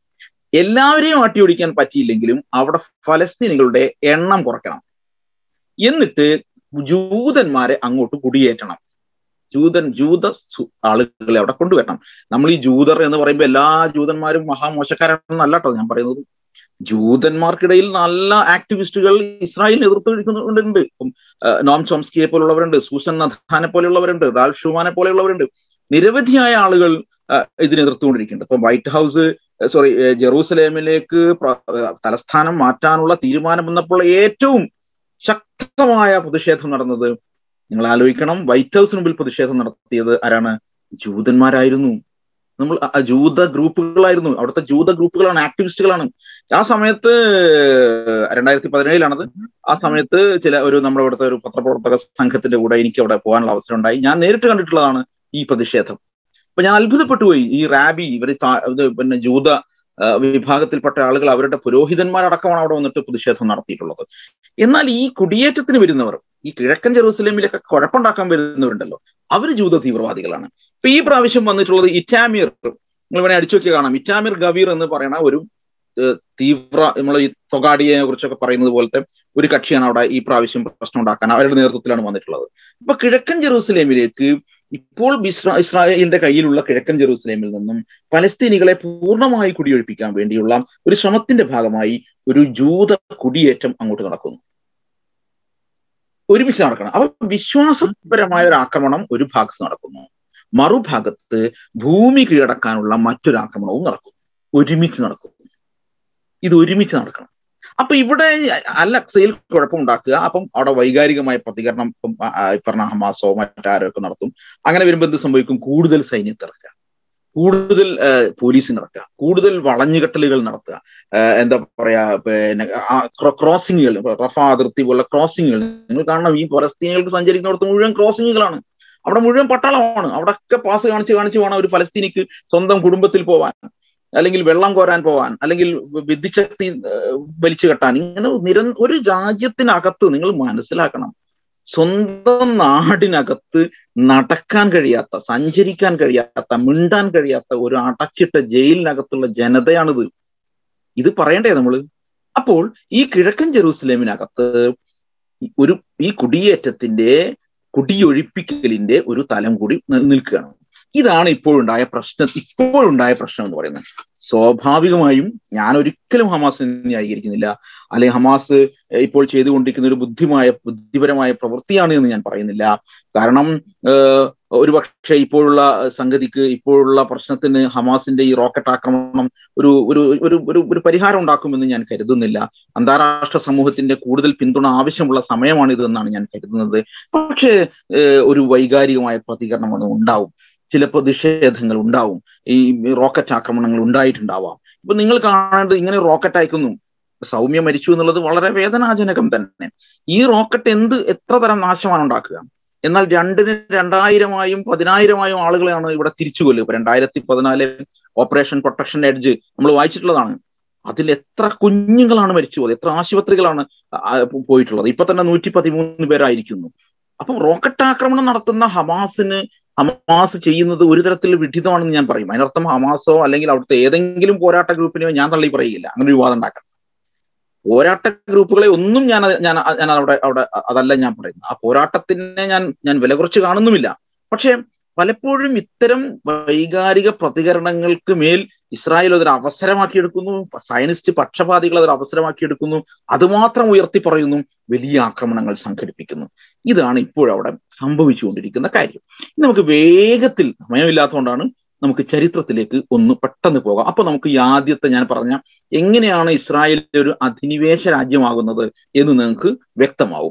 എല്ലാവരെയും ആട്ടിയോടിക്കാൻ പറ്റിയില്ലെങ്കിലും അവിടെ ഫലസ്തീനികളുടെ എണ്ണം കുറയ്ക്കണം എന്നിട്ട് ജൂതന്മാരെ അങ്ങോട്ട് കുടിയേറ്റണം ജൂതൻ ജൂത ആളുകളെ അവിടെ കൊണ്ടുവരണം നമ്മൾ ഈ ജൂതർ എന്ന് പറയുമ്പോൾ എല്ലാ ജൂതന്മാരും മഹാമോശക്കാരാണെന്നല്ല കേട്ടോ ഞാൻ പറയുന്നത് ജൂതന്മാർക്കിടയിൽ നല്ല ആക്ടിവിസ്റ്റുകൾ ഇസ്രായേൽ നേതൃത്വം എടുക്കുന്നുണ്ട് ഇപ്പം നോം ചോംസ്കിയെ പോലുള്ളവരുണ്ട് സൂസൻ നഥാനെ പോലെയുള്ളവരുണ്ട് റാൽ ഷുമാനെ പോലെയുള്ളവരുണ്ട് നിരവധിയായ ആളുകൾ ഇതിന് എതിർത്തുകൊണ്ടിരിക്കുന്നുണ്ട് ഇപ്പം വൈറ്റ് ഹൗസ് സോറി ജെറൂസലേമിലേക്ക് തലസ്ഥാനം മാറ്റാനുള്ള തീരുമാനം വന്നപ്പോൾ ഏറ്റവും ശക്തമായ പ്രതിഷേധം നടന്നത് നിങ്ങൾ ആലോചിക്കണം വൈറ്റ് ഹൗസിന് മുമ്പിൽ പ്രതിഷേധം നടത്തിയത് ആരാണ് ജൂതന്മാരായിരുന്നു നമ്മൾ ജൂത ഗ്രൂപ്പുകളായിരുന്നു അവിടുത്തെ ജൂത ഗ്രൂപ്പുകളാണ് ആക്ടിവിസ്റ്റുകളാണ് ആ സമയത്ത് രണ്ടായിരത്തി പതിനേഴിലാണത് ആ സമയത്ത് ചില ഒരു നമ്മുടെ ഇവിടുത്തെ ഒരു പത്രപ്രവർത്തക സംഘത്തിന്റെ കൂടെ എനിക്ക് അവിടെ പോകാനുള്ള അവസരം ഉണ്ടായി ഞാൻ നേരിട്ട് കണ്ടിട്ടുള്ളതാണ് ഈ പ്രതിഷേധം അപ്പൊ ഞാൻ അത്ഭുതപ്പെട്ടു പോയി ഈ റാബി ഇവർ പിന്നെ ജൂത വിഭാഗത്തിൽപ്പെട്ട ആളുകൾ അവരുടെ പുരോഹിതന്മാരടക്കമാണ് അവിടെ വന്നിട്ട് പ്രതിഷേധം നടത്തിയിട്ടുള്ളത് എന്നാൽ ഈ കുടിയേറ്റത്തിന് വരുന്നവർ ഈ കിഴക്കൻ ജെറൂസലേമിലൊക്കെ കുഴപ്പമുണ്ടാക്കാൻ വരുന്നവരുണ്ടല്ലോ അവർ ജൂത തീവ്രവാദികളാണ് ഇപ്പൊ ഈ പ്രാവശ്യം വന്നിട്ടുള്ളത് ഇറ്റാമിർ നിങ്ങൾ വേണേ അടിച്ചു നോക്കി കാണാം ഇറ്റാമിർ ഗവീർ എന്ന് പറയുന്ന ഒരു തീവ്ര നമ്മൾ ഈ തൊഗാഡിയെ കുറിച്ചൊക്കെ പറയുന്നത് പോലത്തെ ഒരു കക്ഷിയാണ് അവിടെ ഈ പ്രാവശ്യം പ്രശ്നം ഉണ്ടാക്കാൻ അവരുടെ നേതൃത്വത്തിലാണ് വന്നിട്ടുള്ളത് അപ്പൊ കിഴക്കൻ ജെറൂസലേമിലേക്ക് ഇപ്പോൾ ഇസ്രായേലിന്റെ കയ്യിലുള്ള കിഴക്കൻ ജെറൂസലേമിൽ നിന്നും പലസ്തീനികളെ പൂർണ്ണമായി കുടിയൊഴിപ്പിക്കാൻ വേണ്ടിയുള്ള ഒരു ശ്രമത്തിന്റെ ഭാഗമായി ഒരു ജൂത കുടിയേറ്റം അങ്ങോട്ട് നടക്കുന്നു ഒരുമിച്ച് നടക്കണം അപ്പൊ വിശ്വാസപരമായ ഒരു ആക്രമണം ഒരു ഭാഗത്ത് നടക്കുന്നു മറുഭാഗത്ത് ഭൂമി കീഴടക്കാനുള്ള മറ്റൊരു ആക്രമണവും നടക്കുന്നു ഒരുമിച്ച് നടക്കുന്നു ഇത് ഒരുമിച്ച് നടക്കണം അപ്പൊ ഇവിടെ അലക്സയിൽ കുഴപ്പമുണ്ടാക്കുക അപ്പം അവിടെ വൈകാരികമായ പ്രതികരണം ഇപ്പം പറഞ്ഞ ഹമാസോ മറ്റാരോ ഒക്കെ നടത്തും അങ്ങനെ വരുമ്പോൾ എന്ത് സംഭവിക്കും കൂടുതൽ സൈന്യത്തെ ഇറക്കുക കൂടുതൽ പോലീസിന് ഇറക്കുക കൂടുതൽ വളഞ്ഞുകെട്ടലുകൾ നടത്തുക എന്താ പറയാ പിന്നെ ക്രോസിങ്ങുകൾ റഫ അതിർത്തി പോലുള്ള ക്രോസിങ്ങുകൾ നിങ്ങൾ കാണണം ഈ പലസ്തീനികൾക്ക് സഞ്ചരിക്കുന്നിടത്ത് മുഴുവൻ ക്രോസിങ്ങുകളാണ് അവിടെ മുഴുവൻ പട്ടാളമാണ് അവിടെയൊക്കെ പാസ് കാണിച്ച് കാണിച്ച് വേണം ഒരു പലസ്തീനിക്ക് സ്വന്തം കുടുംബത്തിൽ പോവാൻ അല്ലെങ്കിൽ വെള്ളം കോരാൻ പോവാൻ അല്ലെങ്കിൽ വിദ്യുച്ഛക്തി വലിച്ചു കെട്ടാൻ ഇങ്ങനെ നിര ഒരു രാജ്യത്തിനകത്ത് നിങ്ങൾ മനസ്സിലാക്കണം സ്വന്തം നാടിനകത്ത് നടക്കാൻ കഴിയാത്ത സഞ്ചരിക്കാൻ കഴിയാത്ത മിണ്ടാൻ കഴിയാത്ത ഒരു അടച്ചിട്ട ജയിലിനകത്തുള്ള ജനതയാണിത് ഇത് പറയണ്ടേ നമ്മള് അപ്പോൾ ഈ കിഴക്കൻ ജെറൂസലേമിനകത്ത് ഒരു ഈ കുടിയേറ്റത്തിന്റെ കുടിയൊഴിപ്പിക്കലിന്റെ ഒരു തലം കൂടി നിൽക്കുകയാണ് ഇതാണ് ഇപ്പോഴുണ്ടായ പ്രശ്നം ഇപ്പോഴുണ്ടായ പ്രശ്നം എന്ന് പറയുന്നത് സ്വാഭാവികമായും ഞാൻ ഒരിക്കലും ഹമാസിനെ ന്യായീകരിക്കുന്നില്ല അല്ലെങ്കിൽ ഹമാസ് ഇപ്പോൾ ചെയ്തുകൊണ്ടിരിക്കുന്ന ഒരു ബുദ്ധിമായ ബുദ്ധിപരമായ പ്രവൃത്തിയാണ് എന്ന് ഞാൻ പറയുന്നില്ല കാരണം ഒരു പക്ഷേ ഇപ്പോഴുള്ള സംഗതിക്ക് ഇപ്പോഴുള്ള പ്രശ്നത്തിന് ഹമാസിന്റെ ഈ റോക്കറ്റ് ആക്രമണം ഒരു ഒരു ഒരു ഒരു ഒരു പരിഹാരം ഉണ്ടാക്കുമെന്ന് ഞാൻ കരുതുന്നില്ല അന്താരാഷ്ട്ര സമൂഹത്തിന്റെ കൂടുതൽ പിന്തുണ ആവശ്യമുള്ള സമയമാണിത് എന്നാണ് ഞാൻ കരുതുന്നത് പക്ഷേ ഒരു വൈകാരികമായ പ്രതികരണം അത് ഉണ്ടാവും ചില പ്രതിഷേധങ്ങൾ ഉണ്ടാവും ഈ റോക്കറ്റ് ആക്രമണങ്ങൾ ഉണ്ടായിട്ടുണ്ടാവാം ഇപ്പൊ നിങ്ങൾ കാണേണ്ടത് ഇങ്ങനെ റോക്കറ്റ് അയക്കുന്നു സൗമ്യ മരിച്ചു എന്നുള്ളത് വളരെ വേദനാജനകം തന്നെ ഈ റോക്കറ്റ് എന്ത് എത്ര തരം നാശമാണ് ഉണ്ടാക്കുക എന്നാൽ രണ്ടിന് രണ്ടായിരമായും പതിനായിരമായും ആളുകളെയാണ് ഇവിടെ തിരിച്ചു കൊല്ലുക ഇപ്പൊ രണ്ടായിരത്തി പതിനാല് ഓപ്പറേഷൻ പ്രൊട്ടക്ഷൻ എഡ്ജ് നമ്മൾ വായിച്ചിട്ടുള്ളതാണ് അതിൽ എത്ര കുഞ്ഞുങ്ങളാണ് മരിച്ചു പോയത് എത്ര ആശുപത്രികളാണ് പോയിട്ടുള്ളത് ഇപ്പൊ തന്നെ നൂറ്റി പതിമൂന്ന് പേരായിരിക്കുന്നു അപ്പൊ റോക്കറ്റ് ആക്രമണം നടത്തുന്ന ഹമാസിന് ഹമാസ് ചെയ്യുന്നത് ഒരു തരത്തിൽ വിഡിതമാണെന്ന് ഞാൻ പറയും അതിനർത്ഥം ഹമാസോ അല്ലെങ്കിൽ അവിടുത്തെ ഏതെങ്കിലും പോരാട്ട ഗ്രൂപ്പിനെയോ ഞാൻ തള്ളി പറയുകയില്ല അങ്ങനെ ഒരു വിവാദം ഉണ്ടാക്കണം പോരാട്ട ഗ്രൂപ്പുകളെ ഒന്നും ഞാൻ ഞാൻ ഞാൻ അവിടെ അവിടെ അതല്ല ഞാൻ പറയുന്നത് ആ പോരാട്ടത്തിനെ ഞാൻ ഞാൻ വില കുറച്ച് കാണുന്നുമില്ല പക്ഷെ പലപ്പോഴും ഇത്തരം വൈകാരിക പ്രതികരണങ്ങൾക്ക് മേൽ ഇസ്രായേൽ അതൊരു അവസരമാക്കിയെടുക്കുന്നു സയനിസ്റ്റ് പക്ഷപാതികൾ അതൊരു അവസരമാക്കിയെടുക്കുന്നു അതുമാത്രം ഉയർത്തി പറയുന്നു വലിയ ആക്രമണങ്ങൾ സംഘടിപ്പിക്കുന്നു ഇതാണ് ഇപ്പോഴവിടെ സംഭവിച്ചുകൊണ്ടിരിക്കുന്ന കാര്യം നമുക്ക് വേഗത്തിൽ സമയമില്ലാത്തതുകൊണ്ടാണ് നമുക്ക് ചരിത്രത്തിലേക്ക് ഒന്ന് പെട്ടെന്ന് പോകാം അപ്പൊ നമുക്ക് ഈ ആദ്യത്തെ ഞാൻ പറഞ്ഞ എങ്ങനെയാണ് ഇസ്രായേൽ ഒരു അധിനിവേശ രാജ്യമാകുന്നത് എന്ന് നിങ്ങൾക്ക് വ്യക്തമാവും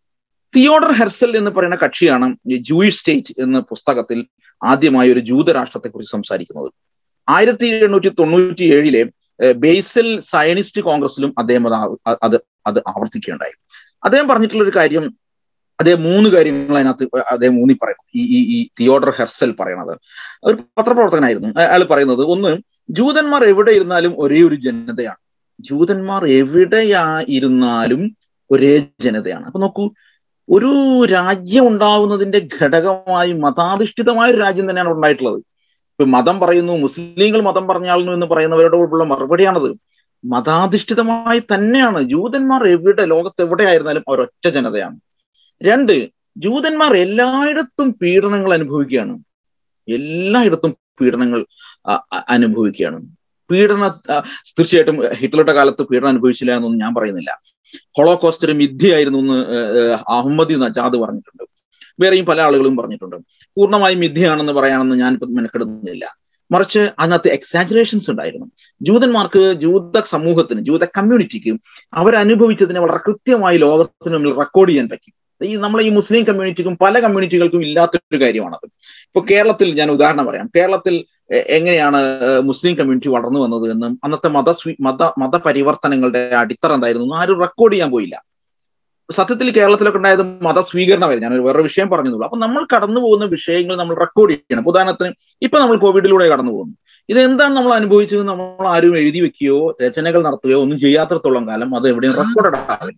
തിയോഡർ ഹെർസൽ എന്ന് പറയുന്ന കക്ഷിയാണ് ജൂയിഷ് സ്റ്റേറ്റ് എന്ന പുസ്തകത്തിൽ ആദ്യമായി ഒരു ജൂതരാഷ്ട്രത്തെ കുറിച്ച് സംസാരിക്കുന്നത് ആയിരത്തി എണ്ണൂറ്റി തൊണ്ണൂറ്റി ഏഴിലെ ബേസൽ സയനിസ്റ്റ് കോൺഗ്രസിലും അദ്ദേഹം അത് അത് അത് ആവർത്തിക്കുകയുണ്ടായി അദ്ദേഹം പറഞ്ഞിട്ടുള്ള ഒരു കാര്യം അദ്ദേഹം മൂന്ന് കാര്യങ്ങൾ അതിനകത്ത് അദ്ദേഹം ഊന്നി പറയുന്നത് ഈ ഈ ഈ തിയോഡർ ഹെർസൽ പറയണത് ഒരു പത്രപ്രവർത്തകനായിരുന്നു അയാൾ പറയുന്നത് ഒന്ന് ജൂതന്മാർ എവിടെ ഇരുന്നാലും ഒരേ ഒരു ജനതയാണ് ജൂതന്മാർ എവിടെയാ ഇരുന്നാലും ഒരേ ജനതയാണ് അപ്പൊ നോക്കൂ ഒരു രാജ്യം ഉണ്ടാവുന്നതിന്റെ ഘടകമായി മതാധിഷ്ഠിതമായ ഒരു രാജ്യം തന്നെയാണ് ഉണ്ടായിട്ടുള്ളത് ഇപ്പൊ മതം പറയുന്നു മുസ്ലിങ്ങൾ മതം പറഞ്ഞാളുന്നു എന്ന് പറയുന്നവരോടുള്ള മറുപടിയാണത് മതാധിഷ്ഠിതമായി തന്നെയാണ് ജൂതന്മാർ എവിടെ ലോകത്ത് എവിടെയായിരുന്നാലും അവർ ഒറ്റ ജനതയാണ് രണ്ട് ജൂതന്മാർ എല്ലായിടത്തും പീഡനങ്ങൾ അനുഭവിക്കുകയാണ് എല്ലായിടത്തും പീഡനങ്ങൾ അനുഭവിക്കുകയാണ് പീഡന തീർച്ചയായിട്ടും ഹിറ്റ്ലറുടെ കാലത്ത് പീഡനം അനുഭവിച്ചില്ല എന്നൊന്നും ഞാൻ പറയുന്നില്ല ഹോളോകോസ്റ്റ് ഒരു മിഥ്യയായിരുന്നു എന്ന് അഹമ്മദി നജാദ് പറഞ്ഞിട്ടുണ്ട് വേറെയും പല ആളുകളും പറഞ്ഞിട്ടുണ്ട് പൂർണ്ണമായും മിഥ്യയാണെന്ന് പറയാണെന്ന് ഞാൻ മെനക്കെടുന്നില്ല മറിച്ച് അതിനകത്ത് എക്സാജറേഷൻസ് ഉണ്ടായിരുന്നു ജൂതന്മാർക്ക് ജൂത സമൂഹത്തിന് ജൂത കമ്മ്യൂണിറ്റിക്ക് അവരനുഭവിച്ചതിനെ വളരെ കൃത്യമായി ലോകത്തിന് മുന്നിൽ റെക്കോർഡ് ചെയ്യാൻ പറ്റി ഈ നമ്മളെ ഈ മുസ്ലിം കമ്മ്യൂണിറ്റിക്കും പല കമ്മ്യൂണിറ്റികൾക്കും ഇല്ലാത്തൊരു കാര്യമാണത് ഇപ്പൊ കേരളത്തിൽ ഞാൻ ഉദാഹരണം പറയാം കേരളത്തിൽ എങ്ങനെയാണ് മുസ്ലിം കമ്മ്യൂണിറ്റി വളർന്നു വന്നത് എന്നും അന്നത്തെ മത മത മതപരിവർത്തനങ്ങളുടെ അടിത്തറ എന്തായിരുന്നു ആരും റെക്കോർഡ് ചെയ്യാൻ പോയില്ല സത്യത്തിൽ കേരളത്തിലൊക്കെ ഉണ്ടായത് മതസ്വീകരണമായിരുന്നു ഞാനൊരു വേറെ വിഷയം പറഞ്ഞതുള്ളൂ അപ്പൊ നമ്മൾ കടന്നു പോകുന്ന വിഷയങ്ങൾ നമ്മൾ റെക്കോർഡ് ചെയ്യണം ഉദാഹരണത്തിന് ഇപ്പൊ നമ്മൾ കോവിഡിലൂടെ കടന്നു പോകുന്നു ഇത് എന്താണ് നമ്മൾ അനുഭവിച്ചത് നമ്മൾ ആരും എഴുതി വെക്കുകയോ രചനകൾ നടത്തുകയോ ഒന്നും ചെയ്യാത്തടത്തോളം കാലം അത് എവിടെയും റെക്കോർഡ് ആവില്ല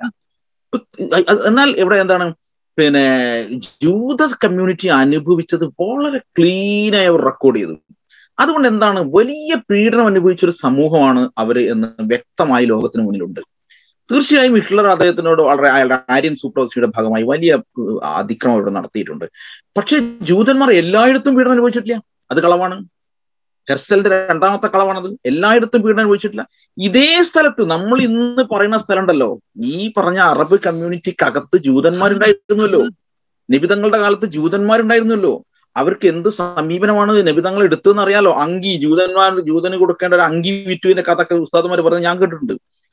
എന്നാൽ ഇവിടെ എന്താണ് പിന്നെ ജൂത കമ്മ്യൂണിറ്റി അനുഭവിച്ചത് വളരെ ക്ലീനായി അവർ റെക്കോർഡ് ചെയ്തു അതുകൊണ്ട് എന്താണ് വലിയ പീഡനം അനുഭവിച്ച ഒരു സമൂഹമാണ് അവർ എന്ന് വ്യക്തമായി ലോകത്തിന് മുന്നിലുണ്ട് തീർച്ചയായും ഹിറ്റ്ലർ അദ്ദേഹത്തിനോട് വളരെ അയാളുടെ ആര്യൻ സൂപ്രവസിയുടെ ഭാഗമായി വലിയ അതിക്രമം ഇവിടെ നടത്തിയിട്ടുണ്ട് പക്ഷെ ജൂതന്മാർ എല്ലായിടത്തും പീഡനം അനുഭവിച്ചിട്ടില്ല അത് കളവാണ് ഹെർസലിന്റെ രണ്ടാമത്തെ കളവാണത് എല്ലായിടത്തും പീഡനം അനുഭവിച്ചിട്ടില്ല ഇതേ സ്ഥലത്ത് നമ്മൾ ഇന്ന് പറയുന്ന സ്ഥലം ഉണ്ടല്ലോ ഈ പറഞ്ഞ അറബ് കമ്മ്യൂണിറ്റിക്കകത്ത് ജൂതന്മാരുണ്ടായിരുന്നല്ലോ നിബിതങ്ങളുടെ കാലത്ത് ജൂതന്മാരുണ്ടായിരുന്നല്ലോ അവർക്ക് എന്ത് സമീപനമാണ് നബിതങ്ങൾ എടുത്തതെന്ന് അറിയാലോ അങ്കി ജൂതന്മാർ ജൂതന് കൊടുക്കേണ്ട ഒരു അങ്കി വിറ്റുവിന്റെ കഥക്കെ ഉസ്താദന്മാർ പറഞ്ഞ് ഞാൻ കേട്ടിട്ടുണ്ട്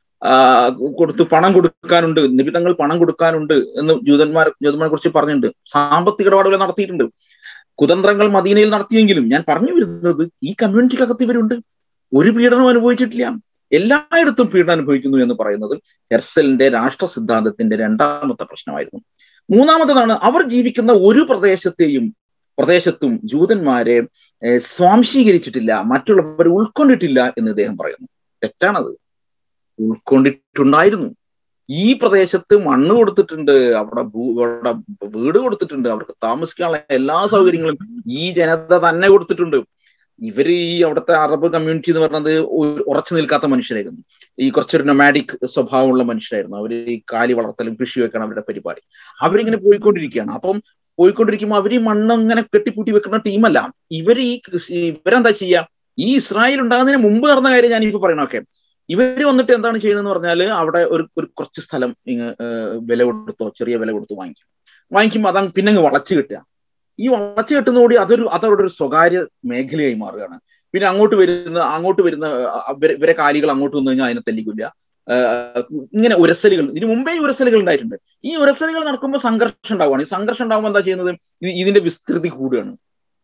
കൊടുത്ത് പണം കൊടുക്കാനുണ്ട് നിബിതങ്ങൾ പണം കൊടുക്കാനുണ്ട് എന്ന് ജൂതന്മാർ ജൂതന്മാരെ കുറിച്ച് പറഞ്ഞിട്ടുണ്ട് സാമ്പത്തിക ഇടപാടുകൾ നടത്തിയിട്ടുണ്ട് കുതന്ത്രങ്ങൾ മദീനയിൽ നടത്തിയെങ്കിലും ഞാൻ പറഞ്ഞു വരുന്നത് ഈ കമ്മ്യൂണിറ്റിക്കകത്ത് ഇവരുണ്ട് ഒരു പീഡനം അനുഭവിച്ചിട്ടില്ല എല്ലായിടത്തും പീഡനം അനുഭവിക്കുന്നു എന്ന് പറയുന്നത് ഹെർസലിന്റെ രാഷ്ട്ര സിദ്ധാന്തത്തിന്റെ രണ്ടാമത്തെ പ്രശ്നമായിരുന്നു മൂന്നാമത്തതാണ് അവർ ജീവിക്കുന്ന ഒരു പ്രദേശത്തെയും പ്രദേശത്തും ജൂതന്മാരെ സ്വാംശീകരിച്ചിട്ടില്ല മറ്റുള്ളവർ ഉൾക്കൊണ്ടിട്ടില്ല എന്ന് ഇദ്ദേഹം പറയുന്നു തെറ്റാണത് ഉൾക്കൊണ്ടിട്ടുണ്ടായിരുന്നു ഈ പ്രദേശത്ത് മണ്ണ് കൊടുത്തിട്ടുണ്ട് അവിടെ അവിടെ വീട് കൊടുത്തിട്ടുണ്ട് അവർക്ക് താമസിക്കാനുള്ള എല്ലാ സൗകര്യങ്ങളും ഈ ജനത തന്നെ കൊടുത്തിട്ടുണ്ട് ഇവര് ഈ അവിടുത്തെ അറബ് കമ്മ്യൂണിറ്റി എന്ന് പറയുന്നത് ഉറച്ചു നിൽക്കാത്ത മനുഷ്യരായിരുന്നു ഈ കുറച്ചൊരു നൊമാഡിക് സ്വഭാവമുള്ള മനുഷ്യരായിരുന്നു അവർ ഈ കാലി വളർത്തലും കൃഷി വെക്കണം അവരുടെ പരിപാടി അവരിങ്ങനെ പോയിക്കൊണ്ടിരിക്കുകയാണ് അപ്പം പോയിക്കൊണ്ടിരിക്കുമ്പോൾ അവർ ഈ മണ്ണ് ഇങ്ങനെ കെട്ടിപ്പൂട്ടി വെക്കുന്ന ടീമല്ല ഇവർ ഈ ഇവരെന്താ ചെയ്യുക ഈ ഇസ്രായേൽ ഉണ്ടാകുന്നതിന് മുമ്പ് നടന്ന കാര്യം ഞാൻ ഇപ്പൊ പറയണമൊക്കെ ഇവര് വന്നിട്ട് എന്താണ് ചെയ്യുന്നതെന്ന് പറഞ്ഞാൽ അവിടെ ഒരു ഒരു കുറച്ച് സ്ഥലം ഇങ്ങ് വില കൊടുത്തോ ചെറിയ വില കൊടുത്തോ വാങ്ങിക്കും വാങ്ങിക്കുമ്പോൾ അതങ്ങ് പിന്നെ അങ്ങ് വളച്ചു കിട്ടുക ഈ വളച്ചു കെട്ടുന്നതോടെ അതൊരു അതവരുടെ ഒരു സ്വകാര്യ മേഖലയായി മാറുകയാണ് പിന്നെ അങ്ങോട്ട് വരുന്ന അങ്ങോട്ട് വരുന്ന ഇവരെ കാലികൾ അങ്ങോട്ട് വന്നു കഴിഞ്ഞാൽ അതിനെ തെല്ലിക്കില്ല ഇങ്ങനെ ഉരസലുകൾ ഇതിനു മുമ്പേ ഉരസലുകൾ ഉണ്ടായിട്ടുണ്ട് ഈ ഉരസലുകൾ നടക്കുമ്പോൾ സംഘർഷം ഉണ്ടാവുകയാണ് ഈ സംഘർഷം ഉണ്ടാകുമ്പോൾ എന്താ ചെയ്യുന്നത് ഇതിന്റെ വിസ്തൃതി കൂടുകയാണ്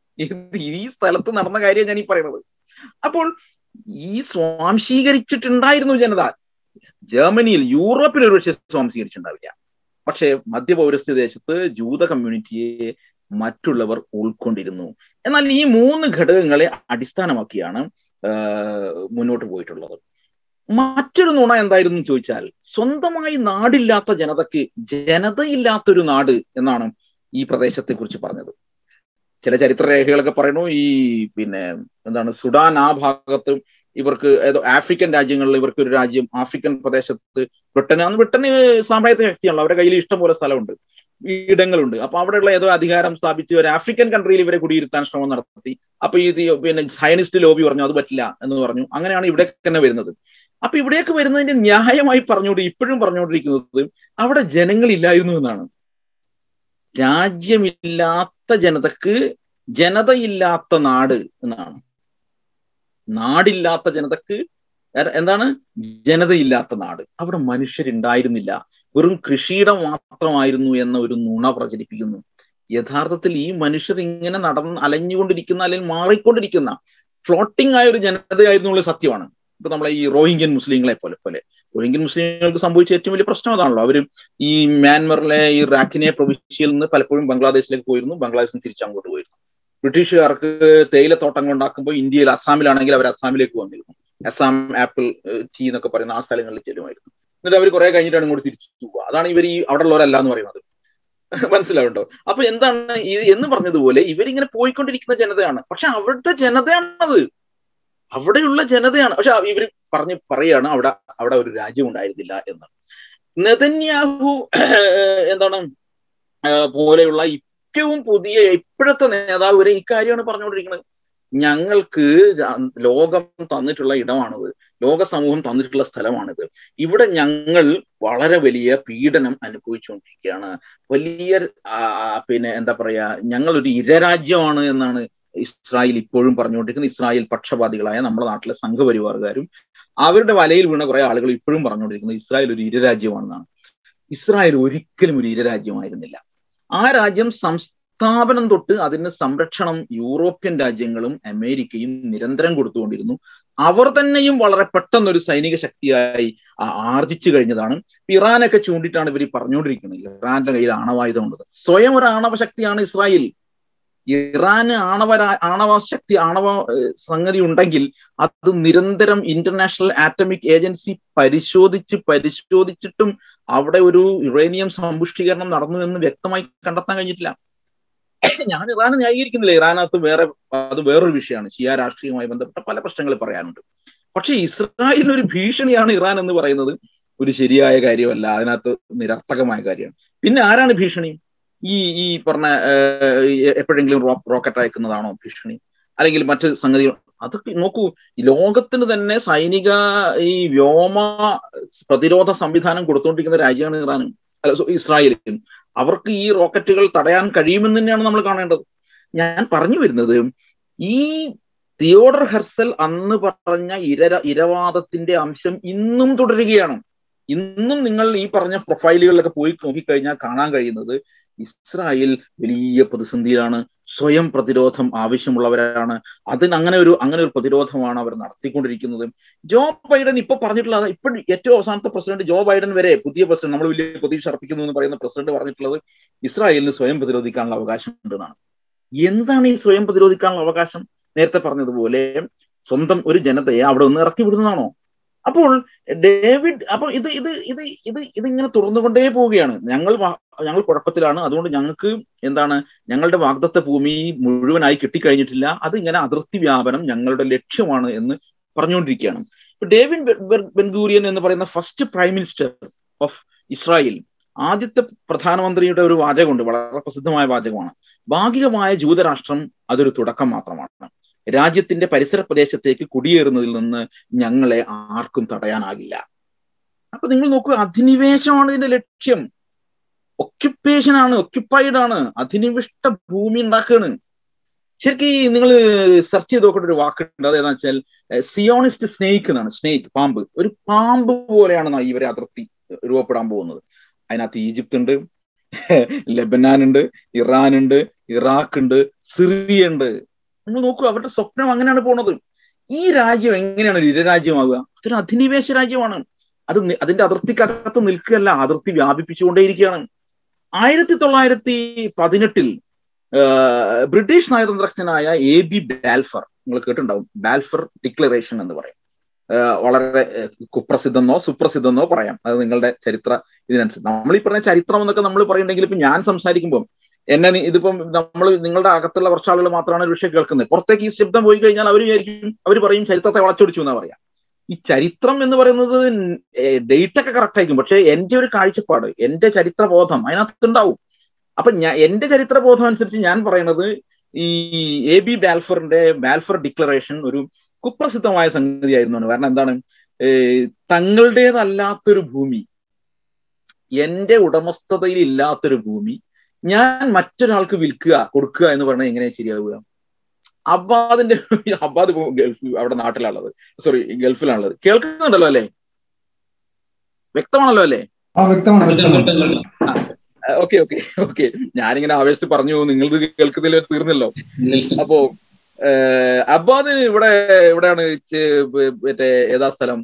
ഈ സ്ഥലത്ത് നടന്ന കാര്യം ഞാൻ ഈ പറയുന്നത് അപ്പോൾ ഈ സ്വാംശീകരിച്ചിട്ടുണ്ടായിരുന്നു ജനത ജർമ്മനിയിൽ യൂറോപ്പിൽ ഒരുപക്ഷെ സ്വാംശീകരിച്ചിട്ടുണ്ടാവില്ല പക്ഷേ മധ്യപൗരസ്ത്യ ദേശത്ത് ജൂത കമ്മ്യൂണിറ്റിയെ മറ്റുള്ളവർ ഉൾക്കൊണ്ടിരുന്നു എന്നാൽ ഈ മൂന്ന് ഘടകങ്ങളെ അടിസ്ഥാനമാക്കിയാണ് മുന്നോട്ട് പോയിട്ടുള്ളത് മറ്റൊരു നുണ എന്തായിരുന്നു ചോദിച്ചാൽ സ്വന്തമായി നാടില്ലാത്ത ജനതയ്ക്ക് ജനതയില്ലാത്തൊരു നാട് എന്നാണ് ഈ പ്രദേശത്തെ കുറിച്ച് പറഞ്ഞത് ചില ചരിത്രരേഖകളൊക്കെ പറയുന്നു ഈ പിന്നെ എന്താണ് സുഡാൻ ആ ഭാഗത്ത് ഇവർക്ക് ഏതോ ആഫ്രിക്കൻ രാജ്യങ്ങളിൽ ഇവർക്ക് ഒരു രാജ്യം ആഫ്രിക്കൻ പ്രദേശത്ത് ബ്രിട്ടൻ അന്ന് ബ്രിട്ടന് സാമ്രാജ്യത്വ ശക്തിയാണല്ലോ അവരുടെ കയ്യിൽ ഇഷ്ടംപോലെ സ്ഥലമുണ്ട് ഇടങ്ങളുണ്ട് അപ്പൊ അവിടെയുള്ള ഏതോ അധികാരം സ്ഥാപിച്ച് ഒരു ആഫ്രിക്കൻ കൺട്രിയിൽ ഇവരെ കുടിയിരുത്താൻ ശ്രമം നടത്തി അപ്പൊ ഈ പിന്നെ സയനിസ്റ്റ് ലോബി പറഞ്ഞു അത് പറ്റില്ല എന്ന് പറഞ്ഞു അങ്ങനെയാണ് ഇവിടെ തന്നെ വരുന്നത് അപ്പൊ ഇവിടേക്ക് വരുന്നതിന്റെ ന്യായമായി പറഞ്ഞുകൊണ്ട് ഇപ്പോഴും പറഞ്ഞുകൊണ്ടിരിക്കുന്നത് അവിടെ ജനങ്ങളില്ലായിരുന്നു എന്നാണ് രാജ്യമില്ലാത്ത ജനതക്ക് ജനതയില്ലാത്ത നാട് എന്നാണ് നാടില്ലാത്ത ജനതക്ക് എന്താണ് ജനതയില്ലാത്ത നാട് അവിടെ മനുഷ്യരുണ്ടായിരുന്നില്ല വെറും കൃഷിയിടം മാത്രമായിരുന്നു എന്ന ഒരു നുണ പ്രചരിപ്പിക്കുന്നു യഥാർത്ഥത്തിൽ ഈ മനുഷ്യർ ഇങ്ങനെ നടന്ന് അലഞ്ഞുകൊണ്ടിരിക്കുന്ന അല്ലെങ്കിൽ മാറിക്കൊണ്ടിരിക്കുന്ന ഫ്ലോട്ടിംഗ് ആയ ഒരു ജനതയായിരുന്നു സത്യമാണ് ഇപ്പൊ നമ്മളെ ഈ റോഹിംഗ്യൻ മുസ്ലിങ്ങളെ പോലെ പോലെ റോഹിംഗ്യൻ മുസ്ലിങ്ങൾക്ക് സംഭവിച്ച ഏറ്റവും വലിയ പ്രശ്നം അതാണല്ലോ അവർ ഈ മ്യാൻമറിലെ ഈ റാഖിനെ പ്രവിശ്യയിൽ നിന്ന് പലപ്പോഴും ബംഗ്ലാദേശിലേക്ക് പോയിരുന്നു ബംഗ്ലാദേശിൽ നിന്ന് തിരിച്ച് അങ്ങോട്ട് പോയിരുന്നു ബ്രിട്ടീഷുകാർക്ക് തേയിലത്തോട്ടങ്ങൾ ഉണ്ടാക്കുമ്പോൾ ഇന്ത്യയിൽ അസ്സാമിലാണെങ്കിൽ അവർ അസ്സാമിലേക്ക് വന്നിരുന്നു അസ്സാം ആപ്പിൾ ടീ എന്നൊക്കെ പറയുന്ന ആ സ്ഥലങ്ങളിൽ ചെല്ലുമായിരുന്നു എന്നിട്ട് അവർ കുറെ കഴിഞ്ഞിട്ടാണ് ഇങ്ങോട്ട് തിരിച്ചു പോവുക അതാണ് ഇവർ ഈ അവിടെ ഉള്ളവരല്ല എന്ന് പറയുന്നത് മനസ്സിലാവുണ്ടോ അപ്പൊ എന്താണ് എന്ന് പറഞ്ഞതുപോലെ ഇവരിങ്ങനെ പോയിക്കൊണ്ടിരിക്കുന്ന ജനതയാണ് പക്ഷെ അവരുടെ ജനതയാണത് അവിടെയുള്ള ജനതയാണ് പക്ഷെ ഇവർ പറഞ്ഞ് പറയാണ് അവിടെ അവിടെ ഒരു രാജ്യം ഉണ്ടായിരുന്നില്ല എന്ന് നെതന്യാഹു എന്താണ് പോലെയുള്ള ഏറ്റവും പുതിയ ഇപ്പോഴത്തെ നേതാവ് വരെ ഇക്കാര്യമാണ് പറഞ്ഞുകൊണ്ടിരിക്കുന്നത് ഞങ്ങൾക്ക് ലോകം തന്നിട്ടുള്ള ഇടമാണിത് ലോക സമൂഹം തന്നിട്ടുള്ള സ്ഥലമാണിത് ഇവിടെ ഞങ്ങൾ വളരെ വലിയ പീഡനം അനുഭവിച്ചുകൊണ്ടിരിക്കുകയാണ് വലിയ പിന്നെ എന്താ പറയാ ഞങ്ങൾ ഒരു ഇരരാജ്യമാണ് എന്നാണ് ഇസ്രായേൽ ഇപ്പോഴും പറഞ്ഞുകൊണ്ടിരിക്കുന്നത് ഇസ്രായേൽ പക്ഷപാതികളായ നമ്മുടെ നാട്ടിലെ സംഘപരിവാറുകാരും അവരുടെ വലയിൽ വീണ കുറെ ആളുകൾ ഇപ്പോഴും പറഞ്ഞുകൊണ്ടിരിക്കുന്നത് ഇസ്രായേൽ ഒരു ഇരരാജ്യമാണെന്നാണ് ഇസ്രായേൽ ഒരിക്കലും ഒരു ഇരരാജ്യമായിരുന്നില്ല ആ രാജ്യം സംസ്ഥാപനം തൊട്ട് അതിന് സംരക്ഷണം യൂറോപ്യൻ രാജ്യങ്ങളും അമേരിക്കയും നിരന്തരം കൊടുത്തുകൊണ്ടിരുന്നു അവർ തന്നെയും വളരെ പെട്ടെന്നൊരു സൈനിക ശക്തിയായി ആർജിച്ചു കഴിഞ്ഞതാണ് ഇറാനൊക്കെ ചൂണ്ടിട്ടാണ് ഇവർ പറഞ്ഞുകൊണ്ടിരിക്കുന്നത് ഇറാന്റെ കയ്യിൽ ആണവായുധം ഉള്ളത് സ്വയം ഒരു ആണവ ശക്തിയാണ് ഇസ്രായേൽ ഇറാന് ആണവ ആണവ ശക്തി ആണവ സംഗതി ഉണ്ടെങ്കിൽ അത് നിരന്തരം ഇന്റർനാഷണൽ ആറ്റമിക് ഏജൻസി പരിശോധിച്ച് പരിശോധിച്ചിട്ടും അവിടെ ഒരു യുറേനിയം സമ്പുഷ്ടീകരണം നടന്നു എന്ന് വ്യക്തമായി കണ്ടെത്താൻ കഴിഞ്ഞിട്ടില്ല ഞാൻ ഇറാനെ ന്യായീകരിക്കുന്നില്ല ഇറാനകത്ത് വേറെ അത് വേറൊരു വിഷയമാണ് ഷിയ രാഷ്ട്രീയവുമായി ബന്ധപ്പെട്ട പല പ്രശ്നങ്ങൾ പറയാനുണ്ട് പക്ഷെ ഇസ്രായേലിന് ഒരു ഭീഷണിയാണ് ഇറാൻ എന്ന് പറയുന്നത് ഒരു ശരിയായ കാര്യമല്ല അതിനകത്ത് നിരർത്ഥകമായ കാര്യമാണ് പിന്നെ ആരാണ് ഭീഷണി ഈ ഈ പറഞ്ഞ എപ്പോഴെങ്കിലും റോക്കറ്റ് അയക്കുന്നതാണോ ഭീഷണി അല്ലെങ്കിൽ മറ്റ് സംഗതികൾ അതൊക്കെ നോക്കൂ ലോകത്തിന് തന്നെ സൈനിക ഈ വ്യോമ പ്രതിരോധ സംവിധാനം കൊടുത്തുകൊണ്ടിരിക്കുന്ന രാജ്യമാണ് ഇറാൻ അല്ല ഇസ്രായേലും അവർക്ക് ഈ റോക്കറ്റുകൾ തടയാൻ കഴിയുമെന്ന് തന്നെയാണ് നമ്മൾ കാണേണ്ടത് ഞാൻ പറഞ്ഞു വരുന്നത് ഈ തിയോഡർ ഹെർസൽ അന്ന് പറഞ്ഞ ഇര ഇരവാദത്തിന്റെ അംശം ഇന്നും തുടരുകയാണ് ഇന്നും നിങ്ങൾ ഈ പറഞ്ഞ പ്രൊഫൈലുകളിലൊക്കെ പോയി നോക്കിക്കഴിഞ്ഞാൽ കാണാൻ കഴിയുന്നത് ഇസ്രായേൽ വലിയ പ്രതിസന്ധിയിലാണ് സ്വയം പ്രതിരോധം ആവശ്യമുള്ളവരാണ് അതിന് അങ്ങനെ ഒരു അങ്ങനെ ഒരു പ്രതിരോധമാണ് അവർ നടത്തിക്കൊണ്ടിരിക്കുന്നത് ജോ ബൈഡൻ ഇപ്പൊ പറഞ്ഞിട്ടുള്ളത് ഇപ്പൊ ഏറ്റവും അവസാനത്തെ പ്രസിഡന്റ് ജോ ബൈഡൻ വരെ പുതിയ പ്രസിഡന്റ് നമ്മൾ വലിയ പ്രതീക്ഷ അർപ്പിക്കുന്നു എന്ന് പറയുന്ന പ്രസിഡന്റ് പറഞ്ഞിട്ടുള്ളത് ഇസ്രായേലിന് സ്വയം പ്രതിരോധിക്കാനുള്ള അവകാശം ഉണ്ടെന്നാണ് എന്താണ് ഈ സ്വയം പ്രതിരോധിക്കാനുള്ള അവകാശം നേരത്തെ പറഞ്ഞതുപോലെ സ്വന്തം ഒരു ജനതയെ അവിടെ ഒന്ന് ഇറക്കി വിടുന്നതാണോ അപ്പോൾ ഡേവിഡ് അപ്പോൾ ഇത് ഇത് ഇത് ഇത് ഇത് ഇങ്ങനെ തുറന്നുകൊണ്ടേ പോവുകയാണ് ഞങ്ങൾ ഞങ്ങൾ കുഴപ്പത്തിലാണ് അതുകൊണ്ട് ഞങ്ങൾക്ക് എന്താണ് ഞങ്ങളുടെ വാഗ്ദത്ത ഭൂമി മുഴുവനായി കിട്ടിക്കഴിഞ്ഞിട്ടില്ല അത് ഇങ്ങനെ അതിർത്തി വ്യാപനം ഞങ്ങളുടെ ലക്ഷ്യമാണ് എന്ന് പറഞ്ഞുകൊണ്ടിരിക്കുകയാണ് ഡേവിഡ് ബെൻഗൂരിയൻ എന്ന് പറയുന്ന first prime minister of Israel ആദ്യത്തെ പ്രധാനമന്ത്രിയുടെ ഒരു വാചകമുണ്ട് വളരെ പ്രസിദ്ധമായ വാചകമാണ് ഭാഗികമായ ജൂതരാഷ്ട്രം അതൊരു തുടക്കം മാത്രമാണ് രാജ്യത്തിന്റെ പരിസര പ്രദേശത്തേക്ക് കുടിയേറുന്നതിൽ നിന്ന് ഞങ്ങളെ ആർക്കും തടയാനാകില്ല അപ്പൊ നിങ്ങൾ നോക്കൂ അധിനിവേശമാണ് ഇതിന്റെ ലക്ഷ്യം ഒക്യുപ്പേഷൻ ആണ് ഒക്യുപ്പൈഡ് ആണ് അധിനിവിഷ്ട ഭൂമി ഉണ്ടാക്കുകയാണ് ശരിക്കും നിങ്ങൾ സെർച്ച് ചെയ്ത് നോക്കേണ്ട ഒരു വാക്കുണ്ട് അതെന്ന് വെച്ചാൽ സിയോണിസ്റ്റ് സ്നേക്ക് എന്നാണ് സ്നേക്ക് പാമ്പ് ഒരു പാമ്പ് പോലെയാണ് ഇവരെ അതിർത്തി രൂപപ്പെടാൻ പോകുന്നത് അതിനകത്ത് ഈജിപ്ത് ഉണ്ട് ലെബനാൻ ഉണ്ട് ഇറാൻ ഉണ്ട് ഇറാഖ് ഉണ്ട് സിറിയ ഉണ്ട് നിങ്ങൾ നോക്കൂ അവരുടെ സ്വപ്നം അങ്ങനെയാണ് പോണത് ഈ രാജ്യം എങ്ങനെയാണ് ഒരു ഇരരാജ്യമാവുക അതൊരു അധിനിവേശ രാജ്യമാണ് അത് അതിന്റെ അതിർത്തിക്കകത്ത് നിൽക്കുകയല്ല അതിർത്തി വ്യാപിപ്പിച്ചുകൊണ്ടേയിരിക്കുകയാണ് ആയിരത്തി തൊള്ളായിരത്തി പതിനെട്ടിൽ ബ്രിട്ടീഷ് നയതന്ത്രജ്ഞനായ എ ബി ബാൽഫർ നിങ്ങൾ കേട്ടിട്ടുണ്ടാവും ബാൽഫർ ഡിക്ലറേഷൻ എന്ന് പറയും വളരെ കുപ്രസിദ്ധമെന്നോ സുപ്രസിദ്ധമെന്നോ പറയാം അത് നിങ്ങളുടെ ചരിത്ര ഇതിനനുസരിച്ച് നമ്മൾ ഈ പറഞ്ഞ ചരിത്രം എന്നൊക്കെ നമ്മൾ പറയുന്നുണ്ടെങ്കിൽ ഇപ്പൊ ഞാൻ സംസാരിക്കുമ്പോൾ എന്നെ ഇതിപ്പം നമ്മൾ നിങ്ങളുടെ അകത്തുള്ള കുറച്ച് ആളുകൾ മാത്രമാണ് ഒരു വിഷയം കേൾക്കുന്നത് പുറത്തേക്ക് ഈ ശബ്ദം പോയി കഴിഞ്ഞാൽ അവർ വിചാരിക്കും അവർ പറയും ചരിത്രത്തെ വളച്ചൊടിച്ചു എന്നാ പറയാം ഈ ചരിത്രം എന്ന് പറയുന്നത് ഡേറ്റ് ഒക്കെ കറക്റ്റ് ആയിരിക്കും പക്ഷെ എന്റെ ഒരു കാഴ്ചപ്പാട് എന്റെ ചരിത്രബോധം അതിനകത്ത് ഉണ്ടാവും അപ്പൊ ഞാൻ എന്റെ ചരിത്രബോധം അനുസരിച്ച് ഞാൻ പറയുന്നത് ഈ എ ബി ബാൽഫറിന്റെ ബാൽഫർ ഡിക്ലറേഷൻ ഒരു കുപ്രസിദ്ധമായ സംഗതിയായിരുന്നു കാരണം എന്താണ് തങ്ങളുടേതല്ലാത്തൊരു ഭൂമി എന്റെ ഉടമസ്ഥതയിൽ ഇല്ലാത്തൊരു ഭൂമി ഞാൻ മറ്റൊരാൾക്ക് വിൽക്കുക കൊടുക്കുക എന്ന് പറഞ്ഞാൽ എങ്ങനെയാ ശരിയാവുക അബ്ബാദിന്റെ അബ്ബാദ് ഗൾഫ് അവിടെ നാട്ടിലാണുള്ളത് സോറി ഗൾഫിലാണുള്ളത് കേൾക്കുന്നുണ്ടല്ലോ അല്ലേ വ്യക്തമാണല്ലോ അല്ലേ ഓക്കെ ഓക്കെ ഓക്കെ ഞാനിങ്ങനെ ആവേശത്ത് പറഞ്ഞു നിങ്ങൾ കേൾക്കുന്നില്ല തീർന്നല്ലോ അപ്പോ അബ്ബാദ് ഇവിടെ എവിടെയാണ് മറ്റേ ഏതാ സ്ഥലം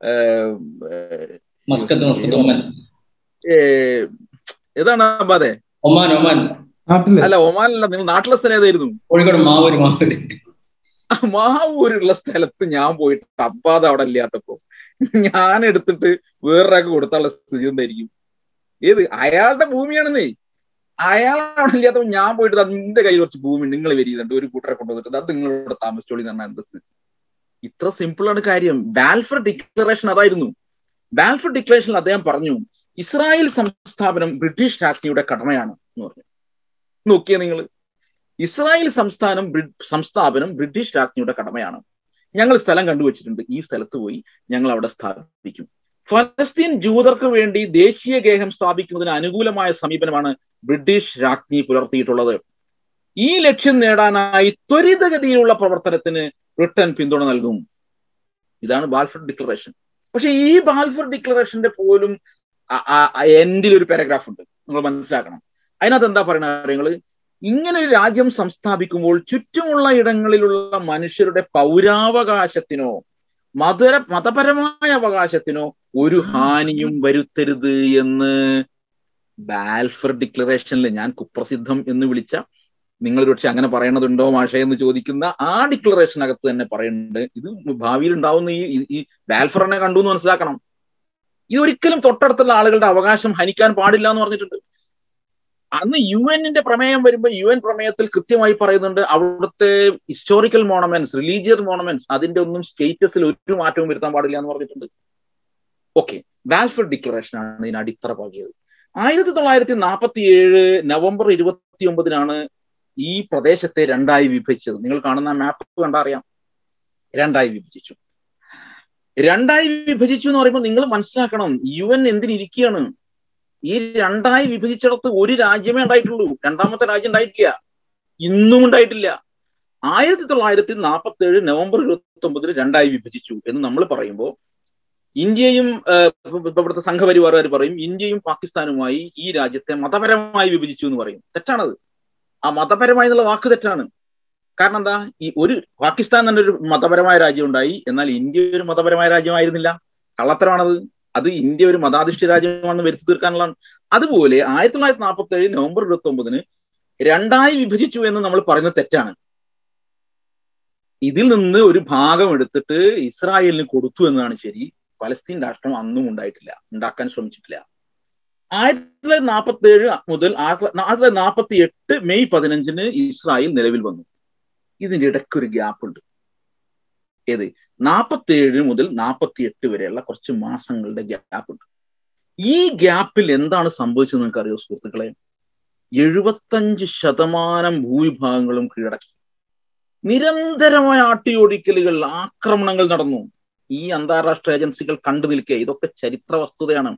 ഏതാണ് അബ്ബാദെ ഒമാൻ ഒമാൻ അല്ല ഒമാനല്ല നിങ്ങൾ നാട്ടിലെ സ്ഥലം ഏതായിരുന്നു കോഴിക്കോട് മാവൂര് മാവൂര് മാവൂരുള്ള സ്ഥലത്ത് ഞാൻ പോയിട്ട് അബ്ബാദ് അവിടെ ഇല്ലാത്തപ്പോ ഞാൻ എടുത്തിട്ട് വേറൊരാൾക്ക് കൊടുത്താനുള്ള സ്ഥിതി എന്തായിരിക്കും ഏത് അയാളുടെ ഭൂമിയാണെന്നേ അയാൾ അവിടെ ഇല്ലാത്തപ്പോ ഞാൻ പോയിട്ട് അതിന്റെ കയ്യിൽ കുറച്ച് ഭൂമി നിങ്ങൾ വരിയുന്നുണ്ട് ഒരു കൂട്ടരെ കൊണ്ടുവന്നിട്ട് അത് നിങ്ങളിവിടെ താമസിച്ചോളി എന്ന് പറഞ്ഞാൽ എന്താ സ്ഥിതി ഇത്ര സിമ്പിളാണ് കാര്യം ബാൽഫർ ഡിക്ലറേഷൻ അതായിരുന്നു ബാൽഫർ ഡിക്ലറേഷനിൽ അദ്ദേഹം പറഞ്ഞു ഇസ്രായേൽ സംസ്ഥാപനം ബ്രിട്ടീഷ് രാജ്ഞിയുടെ കടമയാണ് എന്ന് പറഞ്ഞു നോക്കിയേ നിങ്ങൾ ഇസ്രായേൽ സംസ്ഥാനം സംസ്ഥാപനം ബ്രിട്ടീഷ് രാജ്ഞിയുടെ കടമയാണ് ഞങ്ങൾ സ്ഥലം കണ്ടുവച്ചിട്ടുണ്ട് ഈ സ്ഥലത്ത് പോയി ഞങ്ങൾ അവിടെ സ്ഥാപിക്കും ഫലസ്തീൻ ജൂതർക്ക് വേണ്ടി ദേശീയ ഗേഹം സ്ഥാപിക്കുന്നതിന് അനുകൂലമായ സമീപനമാണ് ബ്രിട്ടീഷ് രാജ്ഞി പുലർത്തിയിട്ടുള്ളത് ഈ ലക്ഷ്യം നേടാനായി ത്വരിതഗതിയിലുള്ള പ്രവർത്തനത്തിന് ബ്രിട്ടൻ പിന്തുണ നൽകും ഇതാണ് ബാൽഫർ ഡിക്ലറേഷൻ പക്ഷെ ഈ ബാൽഫർ ഡിക്ലറേഷന്റെ പോലും എൻഡിൽ ഒരു പാരഗ്രാഫ് ഉണ്ട് നിങ്ങൾ മനസ്സിലാക്കണം അതിനകത്ത് എന്താ പറയുന്നത് നിങ്ങള് ഇങ്ങനെ ഒരു രാജ്യം സംസ്ഥാപിക്കുമ്പോൾ ചുറ്റുമുള്ള ഇടങ്ങളിലുള്ള മനുഷ്യരുടെ പൗരാവകാശത്തിനോ മതര മതപരമായ അവകാശത്തിനോ ഒരു ഹാനിയും വരുത്തരുത് എന്ന് ബാൽഫർ ഡിക്ലറേഷനിൽ ഞാൻ കുപ്രസിദ്ധം എന്ന് വിളിച്ച നിങ്ങൾ പക്ഷെ അങ്ങനെ പറയണതുണ്ടോ മാഷ എന്ന് ചോദിക്കുന്ന ആ ഡിക്ലറേഷനകത്ത് തന്നെ പറയുന്നുണ്ട് ഇത് ഭാവിയിൽ ഉണ്ടാവുന്ന ഈ ഈ ബാൽഫറിനെ കണ്ടു എന്ന് മനസ്സിലാക്കണം ഇത് ഒരിക്കലും തൊട്ടടുത്തുള്ള ആളുകളുടെ അവകാശം ഹനിക്കാൻ പാടില്ല എന്ന് പറഞ്ഞിട്ടുണ്ട് അന്ന് യു എന്നിന്റെ പ്രമേയം വരുമ്പോൾ യു എൻ പ്രമേയത്തിൽ കൃത്യമായി പറയുന്നുണ്ട് അവിടുത്തെ ഹിസ്റ്റോറിക്കൽ മോണമെന്റ്സ് റിലീജിയസ് മോണമെന്റ്സ് അതിന്റെ ഒന്നും സ്റ്റേറ്റസിൽ ഒരു മാറ്റവും വരുത്താൻ പാടില്ല എന്ന് പറഞ്ഞിട്ടുണ്ട് ഓക്കെ ബാൽഫർ ഡിക്ലറേഷൻ ആണ് ഇതിന് അടിത്തറ പാകിയത് ആയിരത്തി തൊള്ളായിരത്തി നാൽപ്പത്തി ഏഴ് നവംബർ ഇരുപത്തി ഒമ്പതിനാണ് ഈ പ്രദേശത്തെ രണ്ടായി വിഭജിച്ചത് നിങ്ങൾ കാണുന്ന മാപ്പ് കണ്ടാ അറിയാം രണ്ടായി വിഭജിച്ചു രണ്ടായി വിഭജിച്ചു എന്ന് പറയുമ്പോൾ നിങ്ങൾ മനസ്സിലാക്കണം യു എൻ എന്തിനിരിക്കുകയാണ് ഈ രണ്ടായി വിഭജിച്ചിടത്ത് ഒരു രാജ്യമേ ഉണ്ടായിട്ടുള്ളൂ രണ്ടാമത്തെ രാജ്യം ഉണ്ടായിട്ടില്ല ഇന്നും ഉണ്ടായിട്ടില്ല ആയിരത്തി തൊള്ളായിരത്തി നാൽപ്പത്തി ഏഴ് നവംബർ ഇരുപത്തി ഒമ്പതിന് രണ്ടായി വിഭജിച്ചു എന്ന് നമ്മൾ പറയുമ്പോൾ ഇന്ത്യയും ഇവിടുത്തെ സംഘപരിവാറുകാർ പറയും ഇന്ത്യയും പാകിസ്ഥാനുമായി ഈ രാജ്യത്തെ മതപരമായി വിഭജിച്ചു എന്ന് പറയും തെറ്റാണത് ആ മതപരമായി എന്നുള്ള വാക്ക് തെറ്റാണ് കാരണം എന്താ ഈ ഒരു പാകിസ്ഥാൻ തന്നെ ഒരു മതപരമായ രാജ്യം ഉണ്ടായി എന്നാൽ ഇന്ത്യ ഒരു മതപരമായ രാജ്യമായിരുന്നില്ല കള്ളത്തരമാണത് അത് ഇന്ത്യ ഒരു മതാധിഷ്ഠിത രാജ്യമാണെന്ന് വരുത്തി തീർക്കാനുള്ളതാണ് അതുപോലെ ആയിരത്തി തൊള്ളായിരത്തി നാൽപ്പത്തി ഏഴ് നവംബർ ഇരുപത്തി ഒമ്പതിന് രണ്ടായി വിഭജിച്ചു എന്ന് നമ്മൾ പറയുന്നത് തെറ്റാണ് ഇതിൽ നിന്ന് ഒരു ഭാഗം എടുത്തിട്ട് ഇസ്രായേലിന് കൊടുത്തു എന്നതാണ് ശരി പലസ്തീൻ രാഷ്ട്രം അന്നും ഉണ്ടായിട്ടില്ല ഉണ്ടാക്കാൻ ശ്രമിച്ചിട്ടില്ല ആയിരത്തി തൊള്ളായിരത്തി നാൽപ്പത്തി ഏഴ് മുതൽ ആയിരത്തി തൊള്ളായിരത്തി നാൽപ്പത്തി എട്ട് മെയ് പതിനഞ്ചിന് ഇസ്രായേൽ നിലവിൽ വന്നു ഇതിന്റെ ഇടയ്ക്ക് ഒരു ഗ്യാപ്പ് ഉണ്ട് ഏത് നാൽപ്പത്തി ഏഴ് മുതൽ നാൽപ്പത്തി എട്ട് വരെയുള്ള കുറച്ച് മാസങ്ങളുടെ ഗ്യാപ്പ് ഉണ്ട് ഈ ഗ്യാപ്പിൽ എന്താണ് സംഭവിച്ചത് നിങ്ങൾക്ക് അറിയോ സുഹൃത്തുക്കളെ എഴുപത്തഞ്ച് ശതമാനം ഭൂവിഭാഗങ്ങളും കീഴടക്കി നിരന്തരമായ ആട്ടിയോടിക്കലുകൾ ആക്രമണങ്ങൾ നടന്നു ഈ അന്താരാഷ്ട്ര ഏജൻസികൾ കണ്ടു നിൽക്കുക ഇതൊക്കെ ചരിത്ര വസ്തുതയാണ്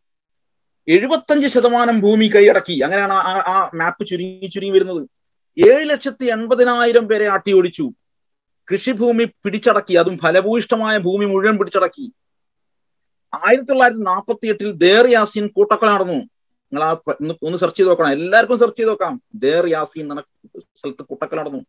എഴുപത്തഞ്ച് ശതമാനം ഭൂമി കൈയടക്കി അങ്ങനെയാണ് ആ ആ മാപ്പ് ചുരുങ്ങി ചുരുങ്ങി വരുന്നത് ഏഴ് ലക്ഷത്തി എൺപതിനായിരം പേരെ ആട്ടിയോടിച്ചു കൃഷിഭൂമി പിടിച്ചടക്കി അതും ഫലഭൂയിഷ്ടമായ ഭൂമി മുഴുവൻ പിടിച്ചടക്കി ആയിരത്തി തൊള്ളായിരത്തി നാൽപ്പത്തി എട്ടിൽ ദേർ യാസീൻ കൂട്ടക്കൊല നടന്നു നിങ്ങൾ ആ ഒന്ന് സെർച്ച് ചെയ്ത് നോക്കണം എല്ലാവർക്കും സെർച്ച് ചെയ്ത് നോക്കാം ദേർ യാസീൻ എന്ന സ്ഥലത്ത് കൂട്ടക്കൊല നടന്നു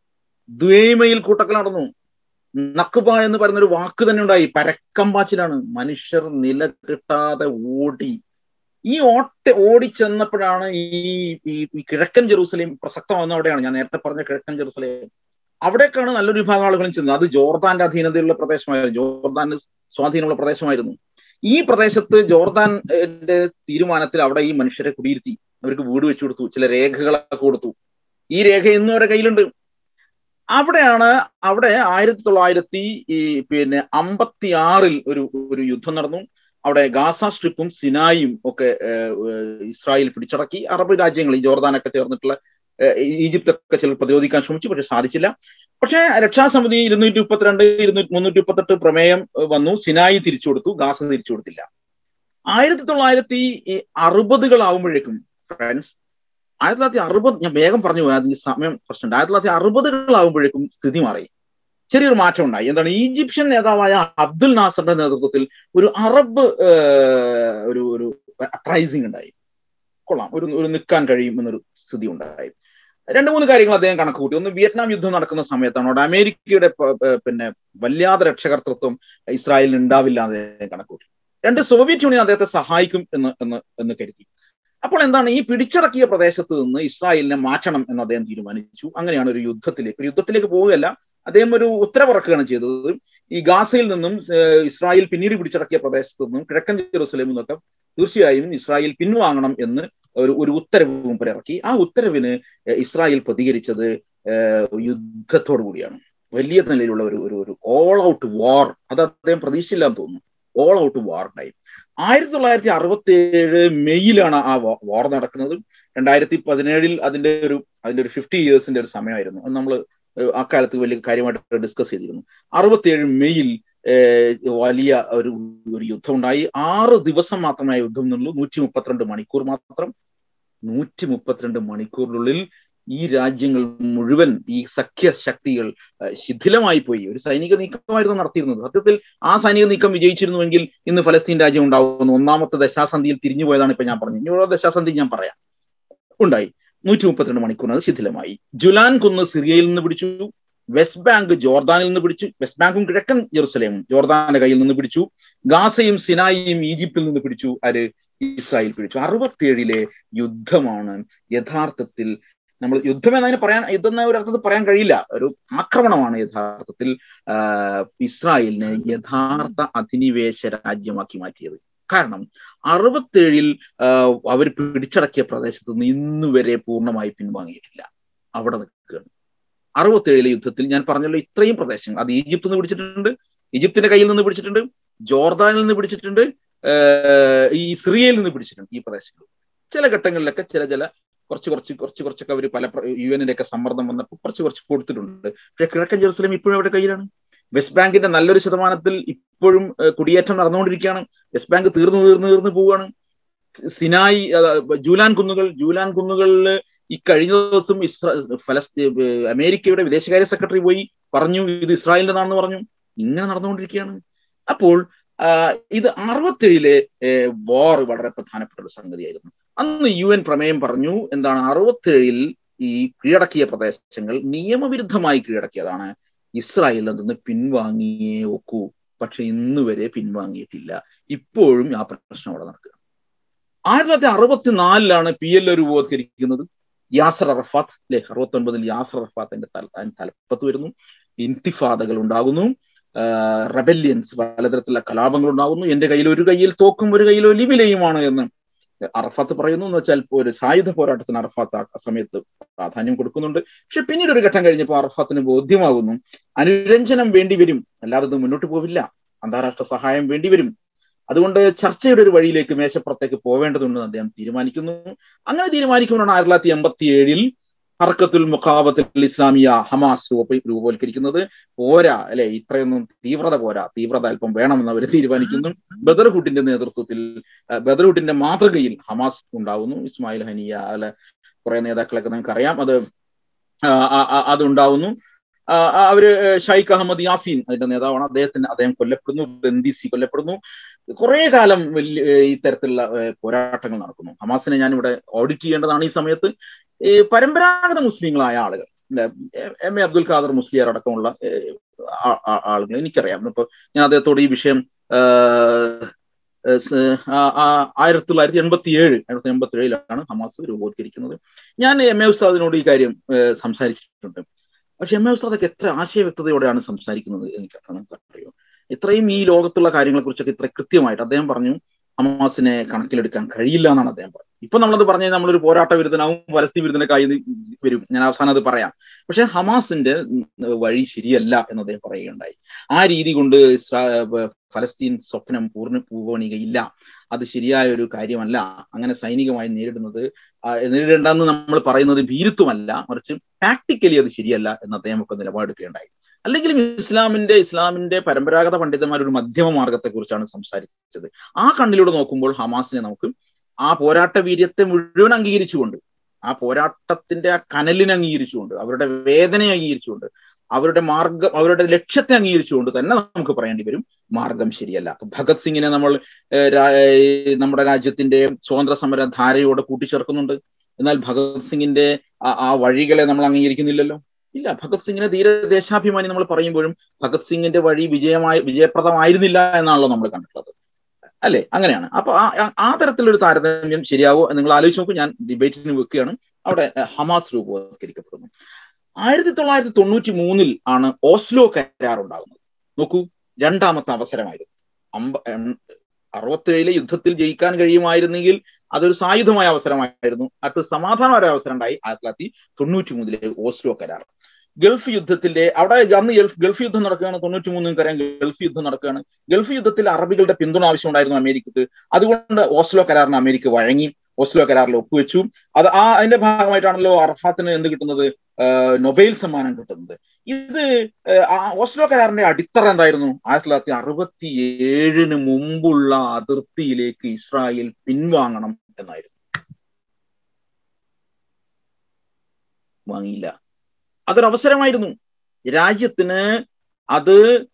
ദ്വേമയിൽ കൂട്ടക്കൊല നടന്നു നക്കുബ എന്ന് പറയുന്ന ഒരു വാക്ക് തന്നെ ഉണ്ടായി പരക്കമ്പാച്ചിലാണ് മനുഷ്യർ നില കിട്ടാതെ ഓടി ഈ ഓട്ട ഓടിച്ചെന്നപ്പോഴാണ് ഈ ഈ കിഴക്കൻ ജെറൂസലേം പ്രസക്തമാകുന്ന അവിടെയാണ് ഞാൻ നേരത്തെ പറഞ്ഞ കിഴക്കൻ ജെറൂസലേം അവിടേക്കാണ് നല്ലൊരു വിഭാഗം ആളുകളും ചെന്നത് അത് ജോർദാന്റെ അധീനതയിലുള്ള പ്രദേശമായിരുന്നു ജോർദാന്റെ സ്വാധീനമുള്ള പ്രദേശമായിരുന്നു ഈ പ്രദേശത്ത് ജോർദാന്റെ തീരുമാനത്തിൽ അവിടെ ഈ മനുഷ്യരെ കുടിയിരുത്തി അവർക്ക് വീട് വെച്ചു കൊടുത്തു ചില രേഖകളൊക്കെ കൊടുത്തു ഈ രേഖ ഇന്നും അവരുടെ കയ്യിലുണ്ട് അവിടെയാണ് അവിടെ ആയിരത്തി തൊള്ളായിരത്തി പിന്നെ അമ്പത്തി ആറിൽ ഒരു ഒരു യുദ്ധം നടന്നു അവിടെ ഗാസ സ്ട്രിപ്പും സിനായും ഒക്കെ ഇസ്രായേൽ പിടിച്ചടക്കി അറബ് രാജ്യങ്ങൾ ഈ ജോർദാനൊക്കെ ചേർന്നിട്ടുള്ള ഈജിപ്ത് ഒക്കെ ചിലർ പ്രതിരോധിക്കാൻ ശ്രമിച്ചു പക്ഷെ സാധിച്ചില്ല പക്ഷേ രക്ഷാസമിതി ഇരുന്നൂറ്റി മുപ്പത്തിരണ്ട് ഇരുന്നൂറ്റി മുന്നൂറ്റി മുപ്പത്തെട്ട് പ്രമേയം വന്നു സിനായി തിരിച്ചു കൊടുത്തു ഗാസ തിരിച്ചു കൊടുത്തില്ല ആയിരത്തി തൊള്ളായിരത്തി അറുപതുകളാവുമ്പോഴേക്കും ഫ്രണ്ട്സ് ആയിരത്തി തൊള്ളായിരത്തി അറുപത് ഞാൻ വേഗം പറഞ്ഞു പോയി അതിന് സമയം പ്രശ്നമുണ്ട് ആയിരത്തി തൊള്ളായിരത്തി അറുപതുകളാവുമ്പോഴേക്കും സ്ഥിതി മാറി ചെറിയൊരു മാറ്റം ഉണ്ടായി എന്താണ് ഈജിപ്ഷ്യൻ നേതാവായ അബ്ദുൽ നാസറിന്റെ നേതൃത്വത്തിൽ ഒരു അറബ് ഒരു ഒരു അപ്രൈസിങ് ഉണ്ടായി കൊള്ളാം ഒരു ഒരു നിൽക്കാൻ കഴിയും എന്നൊരു സ്ഥിതി ഉണ്ടായി രണ്ട് മൂന്ന് കാര്യങ്ങൾ അദ്ദേഹം കണക്ക് കൂട്ടി ഒന്ന് വിയറ്റ്നാം യുദ്ധം നടക്കുന്ന സമയത്താണ് അവിടെ അമേരിക്കയുടെ പിന്നെ വല്ലാതെ രക്ഷകർത്തൃത്വം ഇസ്രായേലിന് ഉണ്ടാവില്ല എന്ന് അദ്ദേഹം കണക്ക് കൂട്ടി രണ്ട് സോവിയറ്റ് യൂണിയൻ അദ്ദേഹത്തെ സഹായിക്കും എന്ന് എന്ന് എന്ന് കരുതി അപ്പോൾ എന്താണ് ഈ പിടിച്ചടക്കിയ പ്രദേശത്ത് നിന്ന് ഇസ്രായേലിനെ മാറ്റണം എന്ന് അദ്ദേഹം തീരുമാനിച്ചു അങ്ങനെയാണ് ഒരു യുദ്ധത്തിലേക്ക് ഒരു യുദ്ധത്തിലേക്ക് പോവുകയല്ല അദ്ദേഹം ഒരു ഉത്തരവിറക്കുകയാണ് ചെയ്തത് ഈ ഗാസയിൽ നിന്നും ഇസ്രായേൽ പിന്നീട് പിടിച്ചടക്കിയ പ്രദേശത്ത് നിന്നും കിഴക്കൻ ജെറുസലേമിൽ നിന്നൊക്കെ തീർച്ചയായും ഇസ്രായേൽ പിൻവാങ്ങണം എന്ന് ഒരു ഒരു ഉത്തരവ് ഇറക്കി ആ ഉത്തരവിന് ഇസ്രായേൽ പ്രതികരിച്ചത് യുദ്ധത്തോടു കൂടിയാണ് വലിയ നിലയിലുള്ള ഒരു ഒരു ഒരു ഓൾ ഔട്ട് വാർ അത് അദ്ദേഹം പ്രതീക്ഷയില്ലാന്ന് തോന്നുന്നു ഓൾ ഔട്ട് വാർ ഉണ്ടായി ആയിരത്തി തൊള്ളായിരത്തി അറുപത്തി ഏഴ് മെയ്യിലാണ് ആ വാർ നടക്കുന്നത് രണ്ടായിരത്തി പതിനേഴിൽ അതിന്റെ ഒരു അതിന്റെ ഒരു ഫിഫ്റ്റി ഇയേഴ്സിന്റെ ഒരു സമയമായിരുന്നു അത് നമ്മൾ അക്കാലത്ത് വലിയ കാര്യമായിട്ട് ഡിസ്കസ് ചെയ്തിരുന്നു അറുപത്തിയേഴ് മെയ്യിൽ വലിയ ഒരു ഒരു യുദ്ധം ഉണ്ടായി ആറ് ദിവസം മാത്രമേ യുദ്ധം നിന്നുള്ളൂ നൂറ്റി മുപ്പത്തിരണ്ട് മണിക്കൂർ മാത്രം നൂറ്റി മുപ്പത്തിരണ്ട് മണിക്കൂറിനുള്ളിൽ ഈ രാജ്യങ്ങൾ മുഴുവൻ ഈ സഖ്യ ശക്തികൾ ശിഥിലമായി പോയി ഒരു സൈനിക നീക്കമായിരുന്നു നടത്തിയിരുന്നത് സത്യത്തിൽ ആ സൈനിക നീക്കം വിജയിച്ചിരുന്നുവെങ്കിൽ ഇന്ന് ഫലസ്തീൻ രാജ്യം ഉണ്ടാവുന്നു ഒന്നാമത്തെ ദശാസന്ധിയിൽ തിരിഞ്ഞു പോയതാണ് ഇപ്പൊ ഞാൻ പറഞ്ഞത് ഇനി ദശാസന്ധി ഞാൻ പറയാം ഉണ്ടായി നൂറ്റി മുപ്പത്തിരണ്ട് മണിക്കൂറിനത് ശിഥിലമായി ജുലാൻ കുന്ന് സിറിയയിൽ നിന്ന് പിടിച്ചു വെസ്റ്റ് ബാങ്ക് ജോർദാനിൽ നിന്ന് പിടിച്ചു വെസ്റ്റ് ബാങ്കും കിഴക്കൻ ജെറുസലേമും ജോർദാന്റെ കയ്യിൽ നിന്ന് പിടിച്ചു ഗാസയും സിനായിയും ഈജിപ്തിൽ നിന്ന് പിടിച്ചു ആര് ഇസ്രായേൽ പിടിച്ചു അറുപത്തിയേഴിലെ യുദ്ധമാണ് യഥാർത്ഥത്തിൽ നമ്മൾ യുദ്ധം എന്നതിന് പറയാൻ യുദ്ധം എന്ന ഒരു അർത്ഥത്തിൽ പറയാൻ കഴിയില്ല ഒരു ആക്രമണമാണ് യഥാർത്ഥത്തിൽ ഇസ്രായേലിനെ യഥാർത്ഥ അധിനിവേശ രാജ്യമാക്കി മാറ്റിയത് കാരണം അറുപത്തേഴിൽ അവർ പിടിച്ചടക്കിയ പ്രദേശത്ത് നിന്ന് ഇന്ന് വരെ പൂർണ്ണമായി പിൻവാങ്ങിയിട്ടില്ല അവിടെ നിൽക്കുകയാണ് അറുപത്തേഴിലെ യുദ്ധത്തിൽ ഞാൻ പറഞ്ഞല്ലോ ഇത്രയും പ്രദേശങ്ങൾ അത് ഈജിപ്തിൽ നിന്ന് പിടിച്ചിട്ടുണ്ട് ഈജിപ്തിന്റെ കയ്യിൽ നിന്ന് പിടിച്ചിട്ടുണ്ട് ജോർദാനിൽ നിന്ന് പിടിച്ചിട്ടുണ്ട് ഈ സിറിയയിൽ നിന്ന് പിടിച്ചിട്ടുണ്ട് ഈ പ്രദേശങ്ങൾ ചില ഘട്ടങ്ങളിലൊക്കെ ചില ചില കുറച്ച് കുറച്ച് കുറച്ച് കുറച്ചൊക്കെ അവർ പല യു എന്നിന്റെ ഒക്കെ സമ്മർദ്ദം വന്നപ്പോൾ കുറച്ച് കുറച്ച് കൊടുത്തിട്ടുണ്ട് പക്ഷെ കിഴക്കൻ ജെറുസലേം ഇപ്പോഴും അവിടെ കയ്യിലാണ് വെസ്റ്റ് ബാങ്കിന്റെ നല്ലൊരു ശതമാനത്തിൽ ഇപ്പോഴും കുടിയേറ്റം നടന്നുകൊണ്ടിരിക്കുകയാണ് വെസ്റ്റ് ബാങ്ക് തീർന്നു തീർന്നു തീർന്നു പോവുകയാണ് സിനായി ജൂലാൻ കുന്നുകൾ ജൂലാൻ കുന്നുകളിൽ ഈ കഴിഞ്ഞ ദിവസം ഇസ്രാ ഫലസ്തീ അമേരിക്കയുടെ വിദേശകാര്യ സെക്രട്ടറി പോയി പറഞ്ഞു ഇത് ഇസ്രായേലിൻ്റെതാണെന്ന് പറഞ്ഞു ഇങ്ങനെ നടന്നുകൊണ്ടിരിക്കുകയാണ് അപ്പോൾ ഇത് അറുപത്തേഴിലെ വാർ വളരെ പ്രധാനപ്പെട്ട ഒരു സംഗതിയായിരുന്നു അന്ന് യു എൻ പ്രമേയം പറഞ്ഞു എന്താണ് അറുപത്തേഴിൽ ഈ കീഴടക്കിയ പ്രദേശങ്ങൾ നിയമവിരുദ്ധമായി കീഴടക്കിയതാണ് ഇസ്രായേലിൽ നിന്ന് പിൻവാങ്ങിയേ ഒക്കൂ പക്ഷെ ഇന്ന് വരെ പിൻവാങ്ങിയിട്ടില്ല ഇപ്പോഴും ആ പ്രശ്നം അവിടെ നടക്കുക ആയിരത്തി തൊള്ളായിരത്തി അറുപത്തിനാലിലാണ് പി എൽ ഒ രൂപവത്കരിക്കുന്നത് യാസർ അറഫാത്ത് അല്ലെ അറുപത്തി ഒൻപതിൽ യാസർ അറഫാത്തിന്റെ തല തലപ്പത്ത് വരുന്നു ഇന്തിഫാദകൾ ഉണ്ടാകുന്നു റെബല്യൻസ് പലതരത്തിലുള്ള കലാപങ്ങൾ ഉണ്ടാകുന്നു എന്റെ കയ്യിൽ ഒരു കയ്യിൽ തോക്കും ഒരു കയ്യിൽ ഒലിവിലയുമാണ് എന്ന് അറഫാത്ത് പറയുന്നു എന്ന് വെച്ചാൽ ഒരു സായുധ പോരാട്ടത്തിന് അറഫാത്ത് ആ സമയത്ത് പ്രാധാന്യം കൊടുക്കുന്നുണ്ട് പക്ഷെ പിന്നീട് ഒരു ഘട്ടം കഴിഞ്ഞപ്പോൾ അറഫാത്തിന് ബോധ്യമാകുന്നു അനുരഞ്ജനം വേണ്ടി വരും അല്ലാതെ ഇത് മുന്നോട്ട് പോവില്ല അന്താരാഷ്ട്ര സഹായം വേണ്ടി വരും അതുകൊണ്ട് ചർച്ചയുടെ ഒരു വഴിയിലേക്ക് മേശപ്പുറത്തേക്ക് പോവേണ്ടതുണ്ടെന്ന് അദ്ദേഹം തീരുമാനിക്കുന്നു അങ്ങനെ തീരുമാനിക്കുമ്പോഴാണ് ആയിരത്തി തൊള്ളായിരത്തി എൺപത്തി ഏഴിൽ ഹർക്കത്തുൽ മുഖാബത്തുൽ ഇസ്ലാമിയ ഹമാസ് രൂപ രൂപവൽക്കരിക്കുന്നത് പോരാ അല്ലെ ഇത്രയൊന്നും തീവ്രത പോരാ തീവ്രത അല്പം വേണമെന്ന് അവർ തീരുമാനിക്കുന്നു ബദർഹുട്ടിന്റെ നേതൃത്വത്തിൽ ബദർഹുട്ടിന്റെ മാതൃകയിൽ ഹമാസ് ഉണ്ടാവുന്നു ഇസ്മായിൽ ഹനിയ അല്ലെ കുറെ നേതാക്കളൊക്കെ നിങ്ങൾക്ക് അറിയാം അത് അതുണ്ടാവുന്നു അവര് ഷൈഖ് അഹമ്മദ് യാസീൻ അതിന്റെ നേതാവാണ് അദ്ദേഹത്തിന് അദ്ദേഹം കൊല്ലപ്പെടുന്നു ബന്ദിസി കൊല്ലപ്പെടുന്നു കുറെ കാലം വലിയ ഇത്തരത്തിലുള്ള പോരാട്ടങ്ങൾ നടക്കുന്നു ഹമാസിനെ ഞാൻ ഇവിടെ ഓഡിറ്റ് ചെയ്യേണ്ടതാണ് ഈ സമയത്ത് ഈ പരമ്പരാഗത മുസ്ലിങ്ങളായ ആളുകൾ എം എ അബ്ദുൽ ഖാദർ മുസ്ലിയാർ അടക്കമുള്ള ആളുകൾ എനിക്കറിയാം ഇപ്പൊ ഞാൻ അദ്ദേഹത്തോട് ഈ വിഷയം ആയിരത്തി തൊള്ളായിരത്തി എൺപത്തി ഏഴ് ആയിരത്തി എൺപത്തി ഏഴിലാണ് ഹമാസ് രൂപവത്കരിക്കുന്നത് ഞാൻ എം എ ഉസ്താദിനോട് ഈ കാര്യം സംസാരിച്ചിട്ടുണ്ട് പക്ഷെ എം എ ഉസ്താദൊക്കെ എത്ര ആശയവ്യക്തതയോടെയാണ് സംസാരിക്കുന്നത് എനിക്ക് അറിയോ ഇത്രയും ഈ ലോകത്തുള്ള കാര്യങ്ങളെ കുറിച്ചൊക്കെ ഇത്ര കൃത്യമായിട്ട് അദ്ദേഹം പറഞ്ഞു ഹമാസിനെ കണക്കിലെടുക്കാൻ കഴിയില്ല എന്നാണ് അദ്ദേഹം പറഞ്ഞത് ഇപ്പൊ നമ്മളത് പറഞ്ഞാൽ നമ്മളൊരു പോരാട്ട വിരുദ്ധനാവും പലസ്തീൻ വിരുദ്ധനൊക്കെ വരും ഞാൻ അവസാനം അത് പറയാം പക്ഷെ ഹമാസിന്റെ വഴി ശരിയല്ല എന്ന് അദ്ദേഹം പറയുകയുണ്ടായി ആ രീതി കൊണ്ട് ഫലസ്തീൻ സ്വപ്നം പൂർണ്ണ പൂവണികയില്ല അത് ശരിയായ ഒരു കാര്യമല്ല അങ്ങനെ സൈനികമായി നേരിടുന്നത് നേരിടേണ്ടെന്ന് നമ്മൾ പറയുന്നത് ഭീരുത്വമല്ല മറിച്ച് പ്രാക്ടിക്കലി അത് ശരിയല്ല എന്ന് അദ്ദേഹം ഒക്കെ നിലപാടെടുക്കുകയുണ്ടായി അല്ലെങ്കിലും ഇസ്ലാമിന്റെ ഇസ്ലാമിന്റെ പരമ്പരാഗത പണ്ഡിതന്മാർ ഒരു മധ്യമ മാർഗത്തെ കുറിച്ചാണ് സംസാരിച്ചത് ആ കണ്ണിലൂടെ നോക്കുമ്പോൾ ഹമാസിനെ നമുക്ക് ആ പോരാട്ട വീര്യത്തെ മുഴുവൻ അംഗീകരിച്ചുകൊണ്ട് ആ പോരാട്ടത്തിന്റെ ആ കനലിനെ അംഗീകരിച്ചുകൊണ്ട് അവരുടെ വേദനയെ അംഗീകരിച്ചുകൊണ്ട് അവരുടെ മാർഗം അവരുടെ ലക്ഷ്യത്തെ അംഗീകരിച്ചുകൊണ്ട് തന്നെ നമുക്ക് പറയേണ്ടി വരും മാർഗം ശരിയല്ല ഭഗത് സിംഗിനെ നമ്മൾ നമ്മുടെ രാജ്യത്തിന്റെ സ്വാതന്ത്ര്യ സമര ധാരയോടെ കൂട്ടിച്ചേർക്കുന്നുണ്ട് എന്നാൽ ഭഗത് സിംഗിന്റെ ആ വഴികളെ നമ്മൾ അംഗീകരിക്കുന്നില്ലല്ലോ ഇല്ല ഭഗത് സിംഗിനെ ധീര ദേശാഭിമാനി നമ്മൾ പറയുമ്പോഴും ഭഗത് സിംഗിന്റെ വഴി വിജയമായി വിജയപ്രദമായിരുന്നില്ല എന്നാണല്ലോ നമ്മൾ കണ്ടിട്ടുള്ളത് അല്ലെ അങ്ങനെയാണ് അപ്പൊ ആ തരത്തിലൊരു താരതമ്യം ശരിയാവോ നിങ്ങൾ ആലോചിച്ച് നോക്കൂ ഞാൻ ഡിബേറ്റിന് വെക്കുകയാണ് അവിടെ ഹമാസ് രൂപവത്കരിക്കപ്പെടുന്നു ആയിരത്തി തൊള്ളായിരത്തി തൊണ്ണൂറ്റി മൂന്നിൽ ആണ് ഓസ്ലോ കരാർ ഉണ്ടാകുന്നത് നോക്കൂ രണ്ടാമത്തെ അവസരമായിരുന്നു അമ്പ അറുപത്തേഴിലെ യുദ്ധത്തിൽ ജയിക്കാൻ കഴിയുമായിരുന്നെങ്കിൽ അതൊരു സായുധമായ അവസരമായിരുന്നു അടുത്ത് സമാധാനപര അവസരം ഉണ്ടായി ആയിരത്തി തൊള്ളായിരത്തി തൊണ്ണൂറ്റി മൂന്നിലെ ഓസ്ലോ കരാർ ഗൾഫ് യുദ്ധത്തിന്റെ അവിടെ അന്ന് ഗൾഫ് ഗൾഫ് യുദ്ധം നടക്കുകയാണ് തൊണ്ണൂറ്റി മൂന്ന് നിങ്ങൾക്കറിയാം ഗൾഫ് യുദ്ധം നടക്കുകയാണ് ഗൾഫ് യുദ്ധത്തിൽ അറബികളുടെ പിന്തുണ ആവശ്യമുണ്ടായിരുന്നു അമേരിക്കക്ക് അതുകൊണ്ട് ഓസ്ലോ കരാറിന് അമേരിക്ക വഴങ്ങി ഓസ്ലോ കരാറിൽ ഒപ്പുവെച്ചു അത് ആ അതിന്റെ ഭാഗമായിട്ടാണല്ലോ അറഫാത്തിന് എന്ത് കിട്ടുന്നത് നൊബേൽ സമ്മാനം കിട്ടുന്നത് ഇത് ഓസ്ലോ കരാറിന്റെ അടിത്തറ എന്തായിരുന്നു ആയിരത്തി തൊള്ളായിരത്തി അറുപത്തി ഏഴിന് മുമ്പുള്ള അതിർത്തിയിലേക്ക് ഇസ്രായേൽ പിൻവാങ്ങണം എന്നായിരുന്നു വാങ്ങിയില്ല അതൊരു അവസരമായിരുന്നു രാജ്യത്തിന് അത്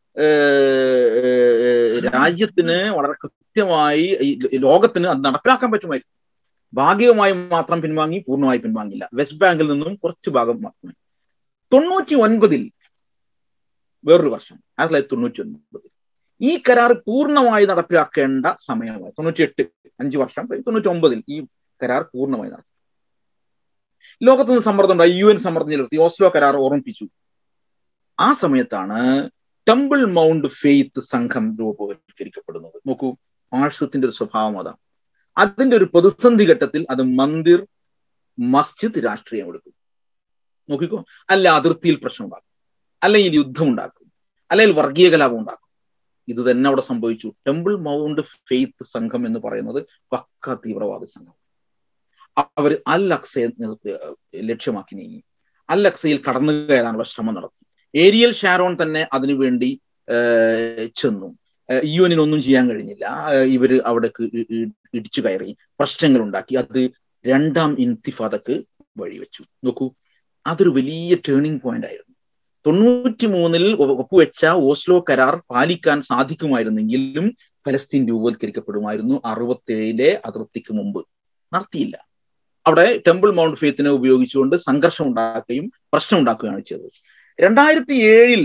രാജ്യത്തിന് വളരെ കൃത്യമായി ലോകത്തിന് അത് നടപ്പിലാക്കാൻ പറ്റുമായിരുന്നു ഭാഗികമായി മാത്രം പിൻവാങ്ങി പൂർണ്ണമായി പിൻവാങ്ങില്ല വെസ്റ്റ് ബാങ്കിൽ നിന്നും കുറച്ച് ഭാഗം മാത്രമേ തൊണ്ണൂറ്റി ഒൻപതിൽ വേറൊരു വർഷം ആയിരത്തി തൊള്ളായിരത്തി തൊണ്ണൂറ്റി ഒൻപതിൽ ഈ കരാർ പൂർണ്ണമായി നടപ്പിലാക്കേണ്ട സമയമായി തൊണ്ണൂറ്റി എട്ട് അഞ്ച് വർഷം തൊണ്ണൂറ്റി ഒമ്പതിൽ ഈ കരാർ പൂർണ്ണമായി നടത്തി ലോകത്തുനിന്ന് സമ്മർദ്ദം ഉണ്ടായി യു എൻ സമ്മർദ്ദം ചെലുത്തി ഓസ്ലോ കരാർ ഓർമ്മിപ്പിച്ചു ആ സമയത്താണ് ടെമ്പിൾ മൗണ്ട് ഫെയ്ത്ത് സംഘം രൂപവത്കരിക്കപ്പെടുന്നത് നോക്കൂ പാഴ്സത്തിന്റെ ഒരു സ്വഭാവം അതാണ് അതിന്റെ ഒരു പ്രതിസന്ധി ഘട്ടത്തിൽ അത് മന്ദിർ മസ്ജിദ് രാഷ്ട്രീയം എടുക്കും നോക്കിക്കോ അല്ല അതിർത്തിയിൽ പ്രശ്നം ഉണ്ടാക്കും അല്ലെങ്കിൽ യുദ്ധം ഉണ്ടാക്കും അല്ലെങ്കിൽ വർഗീയ കലാപം ഉണ്ടാക്കും ഇത് തന്നെ അവിടെ സംഭവിച്ചു ടെമ്പിൾ മൗണ്ട് ഫെയ്ത്ത് സംഘം എന്ന് പറയുന്നത് പക്ക തീവ്രവാദി സംഘം അവർ അൽ അക്സയെ ലക്ഷ്യമാക്കി നീങ്ങി അൽ അക്സയിൽ കടന്നു കയറാനുള്ള ശ്രമം നടത്തി ഏരിയൽ ഷാരോൺ തന്നെ അതിനുവേണ്ടി ചെന്നു യു എനിനൊന്നും ചെയ്യാൻ കഴിഞ്ഞില്ല ഇവര് അവിടേക്ക് ഇടിച്ചു കയറി പ്രശ്നങ്ങൾ ഉണ്ടാക്കി അത് രണ്ടാം ഇൻതിഫാദക്ക് വഴിവെച്ചു നോക്കൂ അതൊരു വലിയ ടേണിംഗ് പോയിന്റ് ആയിരുന്നു തൊണ്ണൂറ്റി മൂന്നിൽ ഒപ്പുവെച്ച ഓസ്ലോ കരാർ പാലിക്കാൻ സാധിക്കുമായിരുന്നെങ്കിലും ഫലസ്തീൻ രൂപവത്കരിക്കപ്പെടുമായിരുന്നു അറുപത്തേഴിലെ അതിർത്തിക്ക് മുമ്പ് നടത്തിയില്ല അവിടെ ടെമ്പിൾ മൗണ്ട് ഫെയ്ത്തിനെ ഉപയോഗിച്ചുകൊണ്ട് സംഘർഷം ഉണ്ടാക്കുകയും പ്രശ്നം ഉണ്ടാക്കുകയാണ് ചെയ്തത് രണ്ടായിരത്തി ഏഴിൽ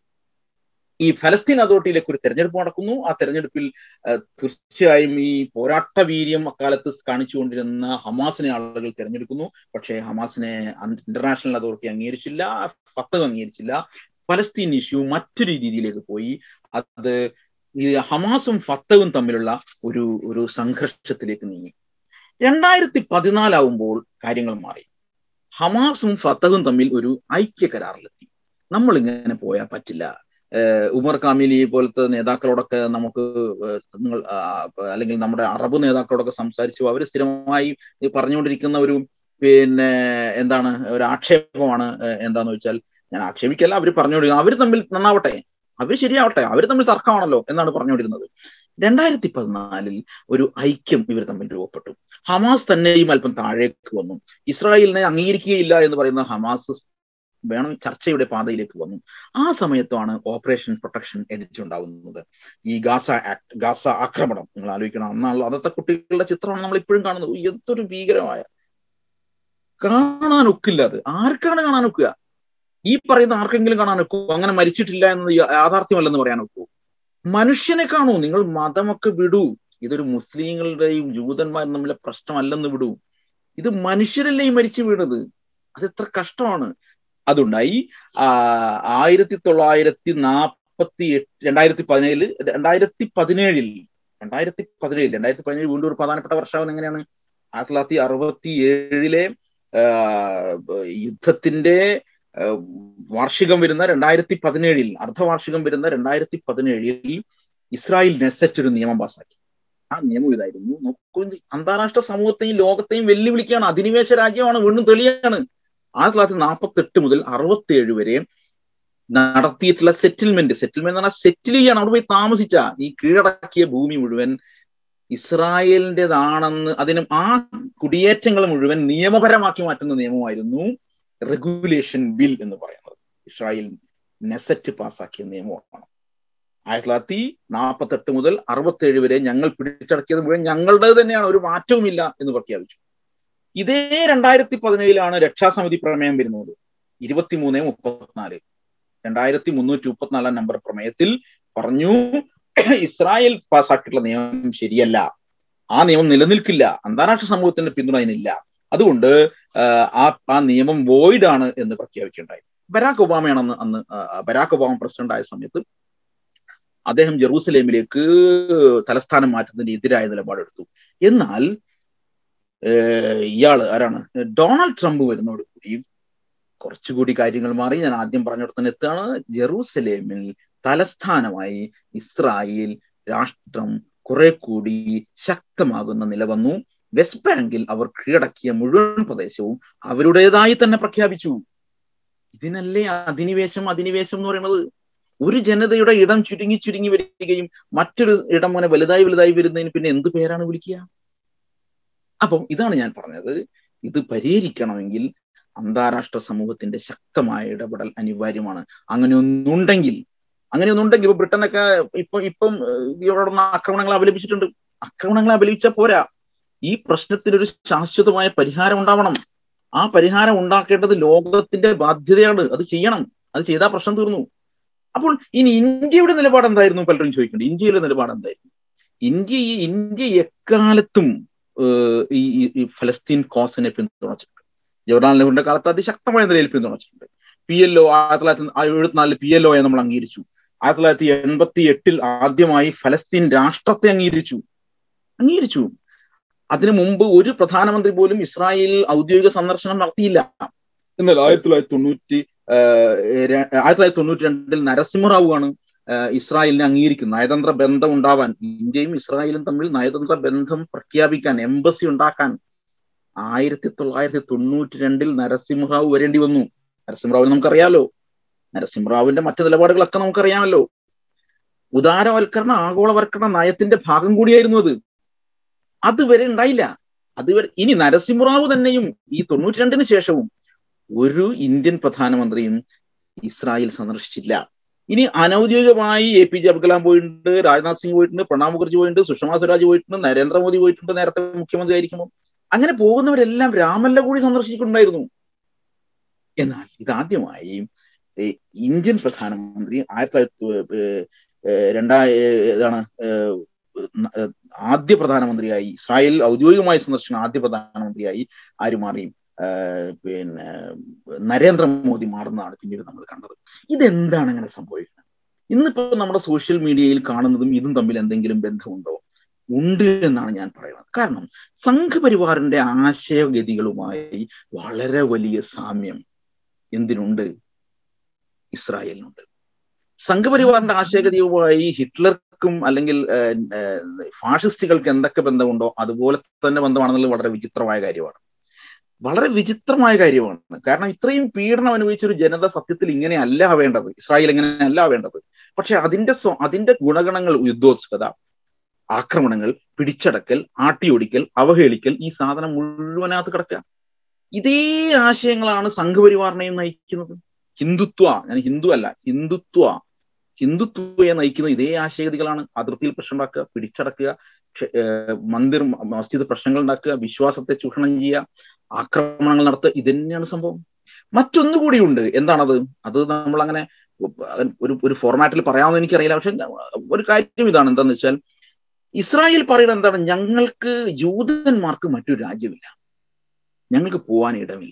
ഈ ഫലസ്തീൻ അതോറിറ്റിയിലേക്ക് ഒരു തെരഞ്ഞെടുപ്പ് നടക്കുന്നു ആ തെരഞ്ഞെടുപ്പിൽ തീർച്ചയായും ഈ പോരാട്ട വീര്യം അക്കാലത്ത് കാണിച്ചുകൊണ്ടിരുന്ന ഹമാസിനെ ആളുകൾ തിരഞ്ഞെടുക്കുന്നു പക്ഷേ ഹമാസിനെ ഇന്റർനാഷണൽ അതോറിറ്റി അംഗീകരിച്ചില്ല ഫത്തവ് അംഗീകരിച്ചില്ല ഫലസ്തീൻ ഇഷ്യൂ മറ്റൊരു രീതിയിലേക്ക് പോയി അത് ഈ ഹമാസും ഫത്തവും തമ്മിലുള്ള ഒരു ഒരു സംഘർഷത്തിലേക്ക് നീങ്ങി രണ്ടായിരത്തി പതിനാലാവുമ്പോൾ കാര്യങ്ങൾ മാറി ഹമാസും ഫത്തവും തമ്മിൽ ഒരു ഐക്യ കരാറിലെത്തി നമ്മൾ ഇങ്ങനെ പോയാൽ പറ്റില്ല ഉമർ കാമിലി പോലത്തെ നേതാക്കളോടൊക്കെ നമുക്ക് നിങ്ങൾ അല്ലെങ്കിൽ നമ്മുടെ അറബ് നേതാക്കളോടൊക്കെ സംസാരിച്ചു അവർ സ്ഥിരമായി പറഞ്ഞുകൊണ്ടിരിക്കുന്ന ഒരു പിന്നെ എന്താണ് ഒരു ആക്ഷേപമാണ് എന്താന്ന് വെച്ചാൽ ഞാൻ ആക്ഷേപിക്കല്ല അവർ പറഞ്ഞുകൊണ്ടിരിക്കുന്നത് അവർ തമ്മിൽ നന്നാവട്ടെ അവർ ശരിയാവട്ടെ അവർ തമ്മിൽ തർക്കമാണല്ലോ എന്നാണ് പറഞ്ഞുകൊണ്ടിരുന്നത് രണ്ടായിരത്തി പതിനാലിൽ ഒരു ഐക്യം ഇവർ തമ്മിൽ രൂപപ്പെട്ടു ഹമാസ് തന്നെയും അല്പം താഴേക്ക് വന്നു ഇസ്രായേലിനെ അംഗീകരിക്കുകയില്ല എന്ന് പറയുന്ന ഹമാസ് വേണം ചർച്ചയുടെ പാതയിലേക്ക് വന്നു ആ സമയത്താണ് ഓപ്പറേഷൻ പ്രൊട്ടക്ഷൻ എഡിച്ചുണ്ടാകുന്നത് ഈ ഗാസ ആക്ട് ഗാസ ആക്രമണം നിങ്ങൾ ആലോചിക്കണം അന്നാണല്ലോ അന്നത്തെ കുട്ടികളുടെ ചിത്രമാണ് നമ്മൾ ഇപ്പോഴും കാണുന്നത് എന്തൊരു ഭീകരമായ കാണാൻ ഒക്കില്ല അത് ആർക്കാണ് കാണാൻ ഒക്കുക ഈ പറയുന്ന ആർക്കെങ്കിലും കാണാൻ ഒക്കൂ അങ്ങനെ മരിച്ചിട്ടില്ല എന്ന് യാഥാർത്ഥ്യമല്ലെന്ന് പറയാൻ ഒക്കൂ മനുഷ്യനെ കാണൂ നിങ്ങൾ മതമൊക്കെ വിടൂ ഇതൊരു മുസ്ലിങ്ങളുടെയും ജൂതന്മാരും തമ്മിലെ പ്രശ്നമല്ലെന്ന് വിടൂ ഇത് മനുഷ്യരല്ലേ ഈ മരിച്ചു വീണത് അത് എത്ര കഷ്ടമാണ് അതുണ്ടായി ആയിരത്തി തൊള്ളായിരത്തി നാൽപ്പത്തി എട്ട് രണ്ടായിരത്തി പതിനേഴില് രണ്ടായിരത്തി പതിനേഴിൽ രണ്ടായിരത്തി പതിനേഴ് രണ്ടായിരത്തി പതിനേഴ് വീണ്ടും ഒരു പ്രധാനപ്പെട്ട വർഷമാവുന്ന എങ്ങനെയാണ് ആയിരത്തി തൊള്ളായിരത്തി അറുപത്തി ഏഴിലെ യുദ്ധത്തിന്റെ വാർഷികം വരുന്ന രണ്ടായിരത്തി പതിനേഴിൽ അർദ്ധവാർഷികം വരുന്ന രണ്ടായിരത്തി പതിനേഴിൽ ഇസ്രായേൽ നെസറ്റ് ഒരു നിയമം പാസാക്കി ആ നിയമം ഇതായിരുന്നു നോക്കൂ അന്താരാഷ്ട്ര സമൂഹത്തെയും ലോകത്തെയും വെല്ലുവിളിക്കുകയാണ് അധിനിവേശ രാജ്യമാണ് വീണ്ടും തെളിയാണ് ആയിരത്തി തൊള്ളായിരത്തി നാൽപ്പത്തി എട്ട് മുതൽ അറുപത്തി ഏഴ് വരെ നടത്തിയിട്ടുള്ള സെറ്റിൽമെന്റ് സെറ്റിൽമെന്റ് എന്ന് പറഞ്ഞാൽ സെറ്റിൽ ചെയ്യാണ് അവിടെ പോയി താമസിച്ച ഈ കീഴടക്കിയ ഭൂമി മുഴുവൻ ഇസ്രായേലിൻ്റെതാണെന്ന് അതിനും ആ കുടിയേറ്റങ്ങൾ മുഴുവൻ നിയമപരമാക്കി മാറ്റുന്ന നിയമമായിരുന്നു റെഗുലേഷൻ ബിൽ എന്ന് പറയുന്നത് ഇസ്രായേൽ നെസറ്റ് പാസാക്കിയ നിയമമാണ് ആയിരത്തി തൊള്ളായിരത്തി നാൽപ്പത്തി എട്ട് മുതൽ അറുപത്തി ഏഴ് വരെ ഞങ്ങൾ പിടിച്ചടക്കിയത് മുഴുവൻ ഞങ്ങളുടെ തന്നെയാണ് ഒരു മാറ്റവുമില്ല എന്ന് പ്രഖ്യാപിച്ചു ഇതേ രണ്ടായിരത്തി പതിനേഴിലാണ് രക്ഷാസമിതി പ്രമേയം വരുന്നത് ഇരുപത്തിമൂന്ന് മുപ്പത്തിനാല് രണ്ടായിരത്തി മുന്നൂറ്റി മുപ്പത്തിനാലാം നമ്പർ പ്രമേയത്തിൽ പറഞ്ഞു ഇസ്രായേൽ പാസാക്കിയിട്ടുള്ള നിയമം ശരിയല്ല ആ നിയമം നിലനിൽക്കില്ല അന്താരാഷ്ട്ര സമൂഹത്തിന്റെ പിന്തുണ അതിനില്ല അതുകൊണ്ട് ആ ആ നിയമം വോയിഡ് ആണ് എന്ന് പ്രഖ്യാപിക്കുകയുണ്ടായി ബരാക് ഒബാമയാണെന്ന് അന്ന് ബരാക് ഒബാമ പ്രസിഡന്റ് ആയ സമയത്ത് അദ്ദേഹം ജെറൂസലേമിലേക്ക് തലസ്ഥാനം മാറ്റുന്നതിന് എതിരായ നിലപാടെടുത്തു എന്നാൽ ഇയാള് ആരാണ് ഡൊണാൾഡ് ട്രംപ് വരുന്നതോടുകൂടി കുറച്ചുകൂടി കാര്യങ്ങൾ മാറി ഞാൻ ആദ്യം പറഞ്ഞിടത്ത് എത്താണ് ജെറൂസലേമിൽ തലസ്ഥാനമായി ഇസ്രായേൽ രാഷ്ട്രം കുറെ കൂടി ശക്തമാകുന്ന നില വന്നു വെസ്റ്റ് ബാങ്കിൽ അവർ കീഴടക്കിയ മുഴുവൻ പ്രദേശവും അവരുടേതായി തന്നെ പ്രഖ്യാപിച്ചു ഇതിനല്ലേ അധിനിവേശം അധിനിവേശം എന്ന് പറയുന്നത് ഒരു ജനതയുടെ ഇടം ചുരുങ്ങി ചുരുങ്ങി വരികയും മറ്റൊരു ഇടം അങ്ങനെ വലുതായി വലുതായി വരുന്നതിന് പിന്നെ എന്ത് പേരാണ് വിളിക്കുക അപ്പം ഇതാണ് ഞാൻ പറഞ്ഞത് ഇത് പരിഹരിക്കണമെങ്കിൽ അന്താരാഷ്ട്ര സമൂഹത്തിന്റെ ശക്തമായ ഇടപെടൽ അനിവാര്യമാണ് അങ്ങനെ ഒന്നുണ്ടെങ്കിൽ അങ്ങനെ ഒന്നുണ്ടെങ്കിൽ ഇപ്പൊ ബ്രിട്ടനൊക്കെ ഇപ്പൊ ഇപ്പം ഇവരോടൊന്ന് ആക്രമണങ്ങൾ അപലപിച്ചിട്ടുണ്ട് ആക്രമണങ്ങൾ അപലപിച്ചാൽ പോരാ ഈ പ്രശ്നത്തിനൊരു ശാശ്വതമായ പരിഹാരം ഉണ്ടാവണം ആ പരിഹാരം ഉണ്ടാക്കേണ്ടത് ലോകത്തിന്റെ ബാധ്യതയാണ് അത് ചെയ്യണം അത് ചെയ്താൽ പ്രശ്നം തീർന്നു അപ്പോൾ ഇനി ഇന്ത്യയുടെ നിലപാട് എന്തായിരുന്നു പലരും ചോദിക്കുന്നുണ്ട് ഇന്ത്യയുടെ നിലപാട് എന്തായിരുന്നു ഇന്ത്യ ഈ ഇന്ത്യ എക്കാലത്തും ഈ ഈ ഫലസ്തീൻ കോസിനെ പിന്തുണച്ചിട്ടുണ്ട് ജവഹർലാൽ നെഹ്റുവിന്റെ കാലത്ത് അതിശക്തമായ നിലയിൽ പിന്തുണച്ചിട്ടുണ്ട് പി എൽ ഒ ആയിരത്തി തൊള്ളായിരത്തി എഴുപത്തിനാലിൽ പി എൽ ഒയെ നമ്മൾ അംഗീകരിച്ചു ആയിരത്തി തൊള്ളായിരത്തി എൺപത്തി എട്ടിൽ ആദ്യമായി ഫലസ്തീൻ രാഷ്ട്രത്തെ അംഗീകരിച്ചു അംഗീകരിച്ചു അതിനു മുമ്പ് ഒരു പ്രധാനമന്ത്രി പോലും ഇസ്രായേൽ ഔദ്യോഗിക സന്ദർശനം നടത്തിയില്ല എന്നാൽ ആയിരത്തി തൊള്ളായിരത്തി തൊണ്ണൂറ്റി ആയിരത്തി തൊള്ളായിരത്തി തൊണ്ണൂറ്റി രണ്ടിൽ നരസിംഹറാവു ആണ് ഇസ്രായേലിനെ അംഗീകരിക്കുന്നത് നയതന്ത്ര ബന്ധം ഉണ്ടാവാൻ ഇന്ത്യയും ഇസ്രായേലും തമ്മിൽ നയതന്ത്ര ബന്ധം പ്രഖ്യാപിക്കാൻ എംബസി ഉണ്ടാക്കാൻ ആയിരത്തി തൊള്ളായിരത്തി തൊണ്ണൂറ്റി രണ്ടിൽ നരസിംഹറാവു വരേണ്ടി വന്നു നരസിംഹറാവിനെ നമുക്കറിയാലോ നരസിംഹറാവുവിന്റെ മറ്റു നിലപാടുകളൊക്കെ നമുക്കറിയാമല്ലോ ഉദാരവൽക്കരണ ആഗോളവൽക്കരണ നയത്തിന്റെ ഭാഗം കൂടിയായിരുന്നു അത് അതുവരെ ഉണ്ടായില്ല അതുവരെ ഇനി നരസിംഹറാവു തന്നെയും ഈ തൊണ്ണൂറ്റി രണ്ടിന് ശേഷവും ഒരു ഇന്ത്യൻ പ്രധാനമന്ത്രിയും ഇസ്രായേൽ സന്ദർശിച്ചില്ല ഇനി അനൌദ്യോഗികമായി A P J Abdul Kalam പോയിട്ടുണ്ട് രാജ്നാഥ് സിംഗ് പോയിട്ടുണ്ട് പ്രണാബ് മുഖർജി പോയിട്ടുണ്ട് സുഷമ സ്വരാജ് പോയിട്ടുണ്ട് നരേന്ദ്രമോദി പോയിട്ടുണ്ട് നേരത്തെ മുഖ്യമന്ത്രി ആയിരിക്കുമ്പോൾ അങ്ങനെ പോകുന്നവരെല്ലാം രാമല്ല കൂടി സന്ദർശിച്ചിട്ടുണ്ടായിരുന്നു എന്നാൽ ഇതാദ്യമായി ഇന്ത്യൻ പ്രധാനമന്ത്രി ആയിരത്തി തൊള്ളായിരത്തി രണ്ടായ ഇതാണ് ആദ്യ പ്രധാനമന്ത്രിയായി ഇസ്രായേൽ ഔദ്യോഗികമായി സന്ദർശിക്കുന്ന ആദ്യ പ്രധാനമന്ത്രിയായി ആര് മാറി പിന്നെ നരേന്ദ്രമോദി മാറുന്നതാണ് പിന്നീട് നമ്മൾ കണ്ടത് ഇതെന്താണ് അങ്ങനെ സംഭവിക്കുന്നത് ഇന്നിപ്പോ നമ്മുടെ സോഷ്യൽ മീഡിയയിൽ കാണുന്നതും ഇതും തമ്മിൽ എന്തെങ്കിലും ബന്ധമുണ്ടോ ഉണ്ട് എന്നാണ് ഞാൻ പറയുന്നത് കാരണം സംഘപരിവാറിന്റെ ആശയഗതികളുമായി വളരെ വലിയ സാമ്യം എന്തിനുണ്ട് ഇസ്രായേലിനുണ്ട് സംഘപരിവാറിന്റെ ആശയഗതിയുമായി ഹിറ്റ്ലർക്കും അല്ലെങ്കിൽ ഫാഷിസ്റ്റുകൾക്ക് എന്തൊക്കെ ബന്ധമുണ്ടോ അതുപോലെ തന്നെ ബന്ധമാണെന്നുള്ളത് വളരെ വിചിത്രമായ കാര്യമാണ് വളരെ വിചിത്രമായ കാര്യമാണ് കാരണം ഇത്രയും പീഡനം അനുഭവിച്ച ഒരു ജനത സത്യത്തിൽ ഇങ്ങനെയല്ല വേണ്ടത് ഇസ്രായേൽ ഇങ്ങനെയല്ല വേണ്ടത് പക്ഷെ അതിന്റെ അതിന്റെ ഗുണഗണങ്ങൾ യുദ്ധോത്സുകത ആക്രമണങ്ങൾ പിടിച്ചടക്കൽ ആട്ടിയൊടിക്കൽ അവഹേളിക്കൽ ഈ സാധനം മുഴുവനകത്ത് കിടക്കുക ഇതേ ആശയങ്ങളാണ് സംഘപരിവാറിനെയും നയിക്കുന്നത് ഹിന്ദുത്വ ഞാൻ ഹിന്ദു അല്ല ഹിന്ദുത്വ ഹിന്ദുത്വയെ നയിക്കുന്ന ഇതേ ആശയഗതികളാണ് അതിർത്തിയിൽ പ്രശ്നം ഉണ്ടാക്കുക പിടിച്ചടക്കുക മന്ദിർ മസ്ജിദ് പ്രശ്നങ്ങൾ ഉണ്ടാക്കുക വിശ്വാസത്തെ ചൂഷണം ചെയ്യുക ആക്രമണങ്ങൾ നടത്തുക ഇത് തന്നെയാണ് സംഭവം മറ്റൊന്നുകൂടിയുണ്ട് എന്താണത് അത് നമ്മൾ അങ്ങനെ ഒരു ഒരു ഫോർമാറ്റിൽ പറയാമെന്ന് എനിക്കറിയില്ല പക്ഷെ ഒരു കാര്യം ഇതാണ് എന്താന്ന് വെച്ചാൽ ഇസ്രായേൽ പറയുന്നത് എന്താണ് ഞങ്ങൾക്ക് ജൂതന്മാർക്ക് മറ്റൊരു രാജ്യമില്ല ഞങ്ങൾക്ക് പോവാൻ ഇടമില്ല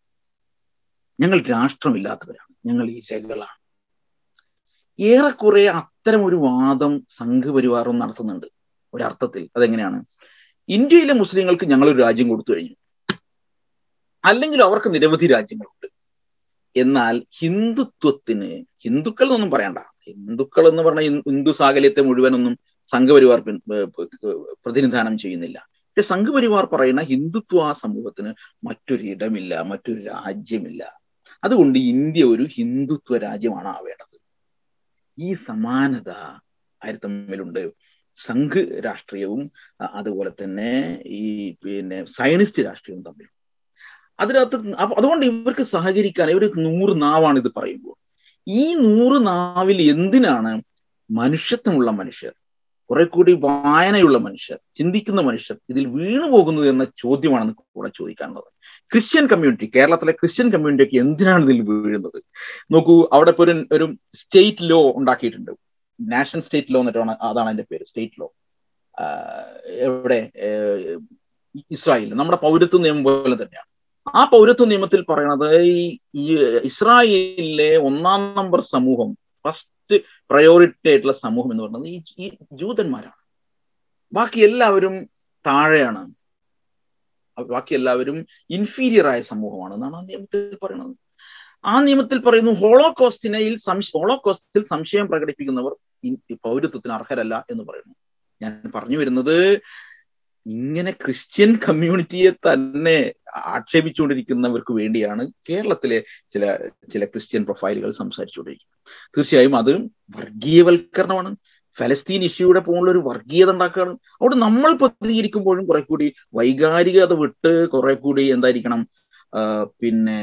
ഞങ്ങൾ രാഷ്ട്രമില്ലാത്തവരാണ് ഞങ്ങൾ ഇരകളാണ് ഏറെക്കുറെ അത്തരം ഒരു വാദം സംഘപരിവാറും നടത്തുന്നുണ്ട് ഒരർത്ഥത്തിൽ അതെങ്ങനെയാണ് ഇന്ത്യയിലെ മുസ്ലിങ്ങൾക്ക് ഞങ്ങളൊരു രാജ്യം കൊടുത്തു കഴിഞ്ഞു അല്ലെങ്കിൽ അവർക്ക് നിരവധി രാജ്യങ്ങളുണ്ട് എന്നാൽ ഹിന്ദുത്വത്തിന് ഹിന്ദുക്കൾ എന്നൊന്നും പറയണ്ട ഹിന്ദുക്കൾ എന്ന് പറഞ്ഞ ഹിന്ദു സാകല്യത്തെ മുഴുവനൊന്നും സംഘപരിവാർ പ്രതിനിധാനം ചെയ്യുന്നില്ല പക്ഷെ സംഘപരിവാർ പറയുന്ന ഹിന്ദുത്വ സമൂഹത്തിന് മറ്റൊരു ഇടമില്ല മറ്റൊരു രാജ്യമില്ല അതുകൊണ്ട് ഇന്ത്യ ഒരു ഹിന്ദുത്വ രാജ്യമാണ് ആവേണ്ടത് ഈ സമാനത ആര് തമ്മിലുണ്ട് സംഘ് രാഷ്ട്രീയവും അതുപോലെ തന്നെ ഈ പിന്നെ സയനിസ്റ്റ് രാഷ്ട്രീയവും തമ്മിൽ അതിനകത്ത് അതുകൊണ്ട് ഇവർക്ക് സഹകരിക്കാൻ ഇവർ നൂറ് നാവാണ് ഇത് പറയുമ്പോൾ ഈ നൂറ് നാവിൽ എന്തിനാണ് മനുഷ്യത്വമുള്ള മനുഷ്യർ കുറെ കൂടി വായനയുള്ള മനുഷ്യർ ചിന്തിക്കുന്ന മനുഷ്യർ ഇതിൽ വീണു പോകുന്നു എന്ന ചോദ്യമാണ് കൂടെ ചോദിക്കാനുള്ളത് ക്രിസ്ത്യൻ കമ്മ്യൂണിറ്റി കേരളത്തിലെ ക്രിസ്ത്യൻ കമ്മ്യൂണിറ്റിക്ക് എന്തിനാണ് ഇതിൽ വീഴുന്നത് നോക്കൂ അവിടെ ഇപ്പോൾ ഒരു ഒരു സ്റ്റേറ്റ് ലോ ഉണ്ടാക്കിയിട്ടുണ്ട് നാഷണൽ സ്റ്റേറ്റ് ലോ എന്നിട്ടാണ് അതാണ് അതിന്റെ പേര് സ്റ്റേറ്റ് ലോ എവിടെ ഇസ്രായേൽ നമ്മുടെ പൗരത്വ നിയമം പോലെ തന്നെയാണ് ആ പൗരത്വ നിയമത്തിൽ പറയണത് ഈ ഇസ്രായേലിലെ ഒന്നാം നമ്പർ സമൂഹം ഫസ്റ്റ് പ്രയോറിറ്റി ആയിട്ടുള്ള സമൂഹം എന്ന് പറയുന്നത് ഈ ഈ ജൂതന്മാരാണ് ബാക്കി എല്ലാവരും താഴെയാണ് ബാക്കി എല്ലാവരും ഇൻഫീരിയർ ആയ സമൂഹമാണ് എന്നാണ് ആ നിയമത്തിൽ പറയുന്നത് ആ നിയമത്തിൽ പറയുന്നു ഹോളോകോസ്റ്റിനയിൽ ഹോളോകോസ്റ്റിൽ സംശയം പ്രകടിപ്പിക്കുന്നവർ പൗരത്വത്തിന് അർഹരല്ല എന്ന് പറയുന്നു ഞാൻ പറഞ്ഞു വരുന്നത് ഇങ്ങനെ ക്രിസ്ത്യൻ കമ്മ്യൂണിറ്റിയെ തന്നെ ആക്ഷേപിച്ചുകൊണ്ടിരിക്കുന്നവർക്ക് വേണ്ടിയാണ് കേരളത്തിലെ ചില ചില ക്രിസ്ത്യൻ പ്രൊഫൈലുകൾ സംസാരിച്ചുകൊണ്ടിരിക്കുന്നത് തീർച്ചയായും അത് വർഗീയവൽക്കരണമാണ് ഫലസ്തീൻ ഇഷ്യൂയുടെ പോലുള്ള ഒരു വർഗീയത ഉണ്ടാക്കുകയാണ് അവിടെ നമ്മൾ പ്രതികരിക്കുമ്പോഴും കുറെ കൂടി വൈകാരികത വിട്ട് കുറെ കൂടി എന്തായിരിക്കണം പിന്നെ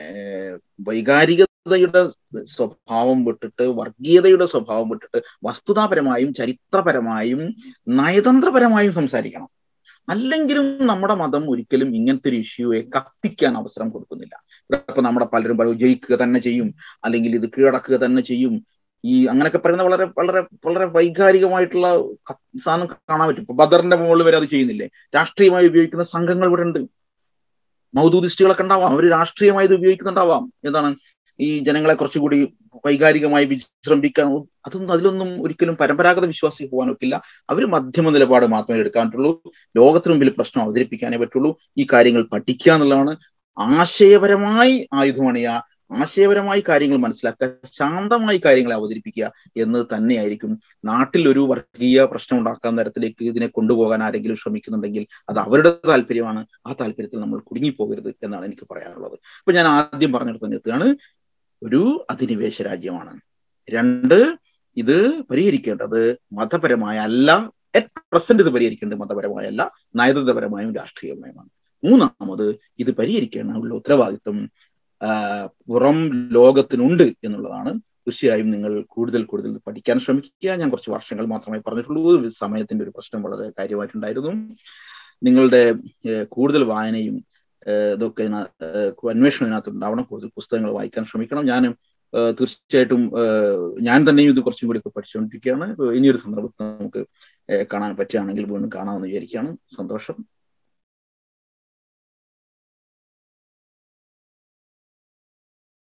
വൈകാരികതയുടെ സ്വഭാവം വിട്ടിട്ട് വർഗീയതയുടെ സ്വഭാവം വിട്ടിട്ട് വസ്തുതാപരമായും ചരിത്രപരമായും നയതന്ത്രപരമായും സംസാരിക്കണം അല്ലെങ്കിലും നമ്മുടെ മതം ഒരിക്കലും ഇങ്ങനത്തെ ഒരു ഇഷ്യൂയെ കത്തിക്കാൻ അവസരം കൊടുക്കുന്നില്ല ഇപ്പൊ നമ്മുടെ പലരും പറയും ജയിക്കുക തന്നെ ചെയ്യും അല്ലെങ്കിൽ ഇത് കീഴടക്കുക തന്നെ ചെയ്യും ഈ അങ്ങനെയൊക്കെ പറയുന്ന വളരെ വളരെ വളരെ വൈകാരികമായിട്ടുള്ള സാധനം കാണാൻ പറ്റും ഇപ്പൊ ബദറിന്റെ മുകളിൽ വരെ അത് ചെയ്യുന്നില്ലേ രാഷ്ട്രീയമായി ഉപയോഗിക്കുന്ന സംഘങ്ങൾ ഇവിടെ ഉണ്ട് മൗദൂദിസ്റ്റുകളൊക്കെ ഉണ്ടാവാം അവർ രാഷ്ട്രീയമായി ഇത് ഉപയോഗിക്കുന്നുണ്ടാവാം എന്താണ് ഈ ജനങ്ങളെ കുറച്ചുകൂടി വൈകാരികമായി വിശ്രമിക്കാൻ അതൊന്നും അതിലൊന്നും ഒരിക്കലും പരമ്പരാഗത വിശ്വാസി പോകാൻ ഒക്കില്ല അവർ മധ്യമ നിലപാട് മാത്രമേ എടുക്കാൻ പറ്റുള്ളൂ ലോകത്തിന് മുമ്പിൽ പ്രശ്നം അവതരിപ്പിക്കാനേ പറ്റുള്ളൂ ഈ കാര്യങ്ങൾ പഠിക്കുക എന്നുള്ളതാണ് ആശയപരമായി ആയുധമണിയ ആശയപരമായി കാര്യങ്ങൾ മനസ്സിലാക്കുക ശാന്തമായി കാര്യങ്ങളെ അവതരിപ്പിക്കുക എന്ന് തന്നെയായിരിക്കും നാട്ടിൽ ഒരു വർഗീയ പ്രശ്നം ഉണ്ടാക്കാൻ തരത്തിലേക്ക് ഇതിനെ കൊണ്ടുപോകാൻ ആരെങ്കിലും ശ്രമിക്കുന്നുണ്ടെങ്കിൽ അത് അവരുടെ താല്പര്യമാണ് ആ താല്പര്യത്തിൽ നമ്മൾ കുടുങ്ങിപ്പോകരുത് എന്നാണ് എനിക്ക് പറയാനുള്ളത് അപ്പൊ ഞാൻ ആദ്യം പറഞ്ഞിടത്ത് നിർത്തുകയാണ് ഒരു അധിനിവേശ രാജ്യമാണ് രണ്ട് ഇത് പരിഹരിക്കേണ്ടത് മതപരമായ അല്ല അറ്റ് പ്രസന്റ് ഇത് പരിഹരിക്കേണ്ടത് മതപരമായ അല്ല നയതന്ത്രപരമായും രാഷ്ട്രീയമായുമാണ് മൂന്നാമത് ഇത് പരിഹരിക്കാനുള്ള ഉത്തരവാദിത്വം പുറം ലോകത്തിനുണ്ട് എന്നുള്ളതാണ് തീർച്ചയായും നിങ്ങൾ കൂടുതൽ കൂടുതൽ പഠിക്കാൻ ശ്രമിക്കുക ഞാൻ കുറച്ച് വർഷങ്ങൾ മാത്രമേ പറഞ്ഞിട്ടുള്ളൂ സമയത്തിന്റെ ഒരു പ്രശ്നം വളരെ കാര്യമായിട്ടുണ്ടായിരുന്നു നിങ്ങളുടെ കൂടുതൽ വായനയും ഇതൊക്കെ അന്വേഷണം ഇതിനകത്ത് ഉണ്ടാവണം കൂടുതൽ പുസ്തകങ്ങൾ വായിക്കാൻ ശ്രമിക്കണം ഞാൻ തീർച്ചയായിട്ടും ഞാൻ തന്നെയും ഇത് കുറച്ചും കൂടി പഠിച്ചുകൊണ്ടിരിക്കുകയാണ് ഇനിയൊരു സന്ദർഭത്തിൽ നമുക്ക് കാണാൻ പറ്റുകയാണെങ്കിൽ വീണ്ടും കാണാമെന്ന് വിചാരിക്കുകയാണ് സന്തോഷം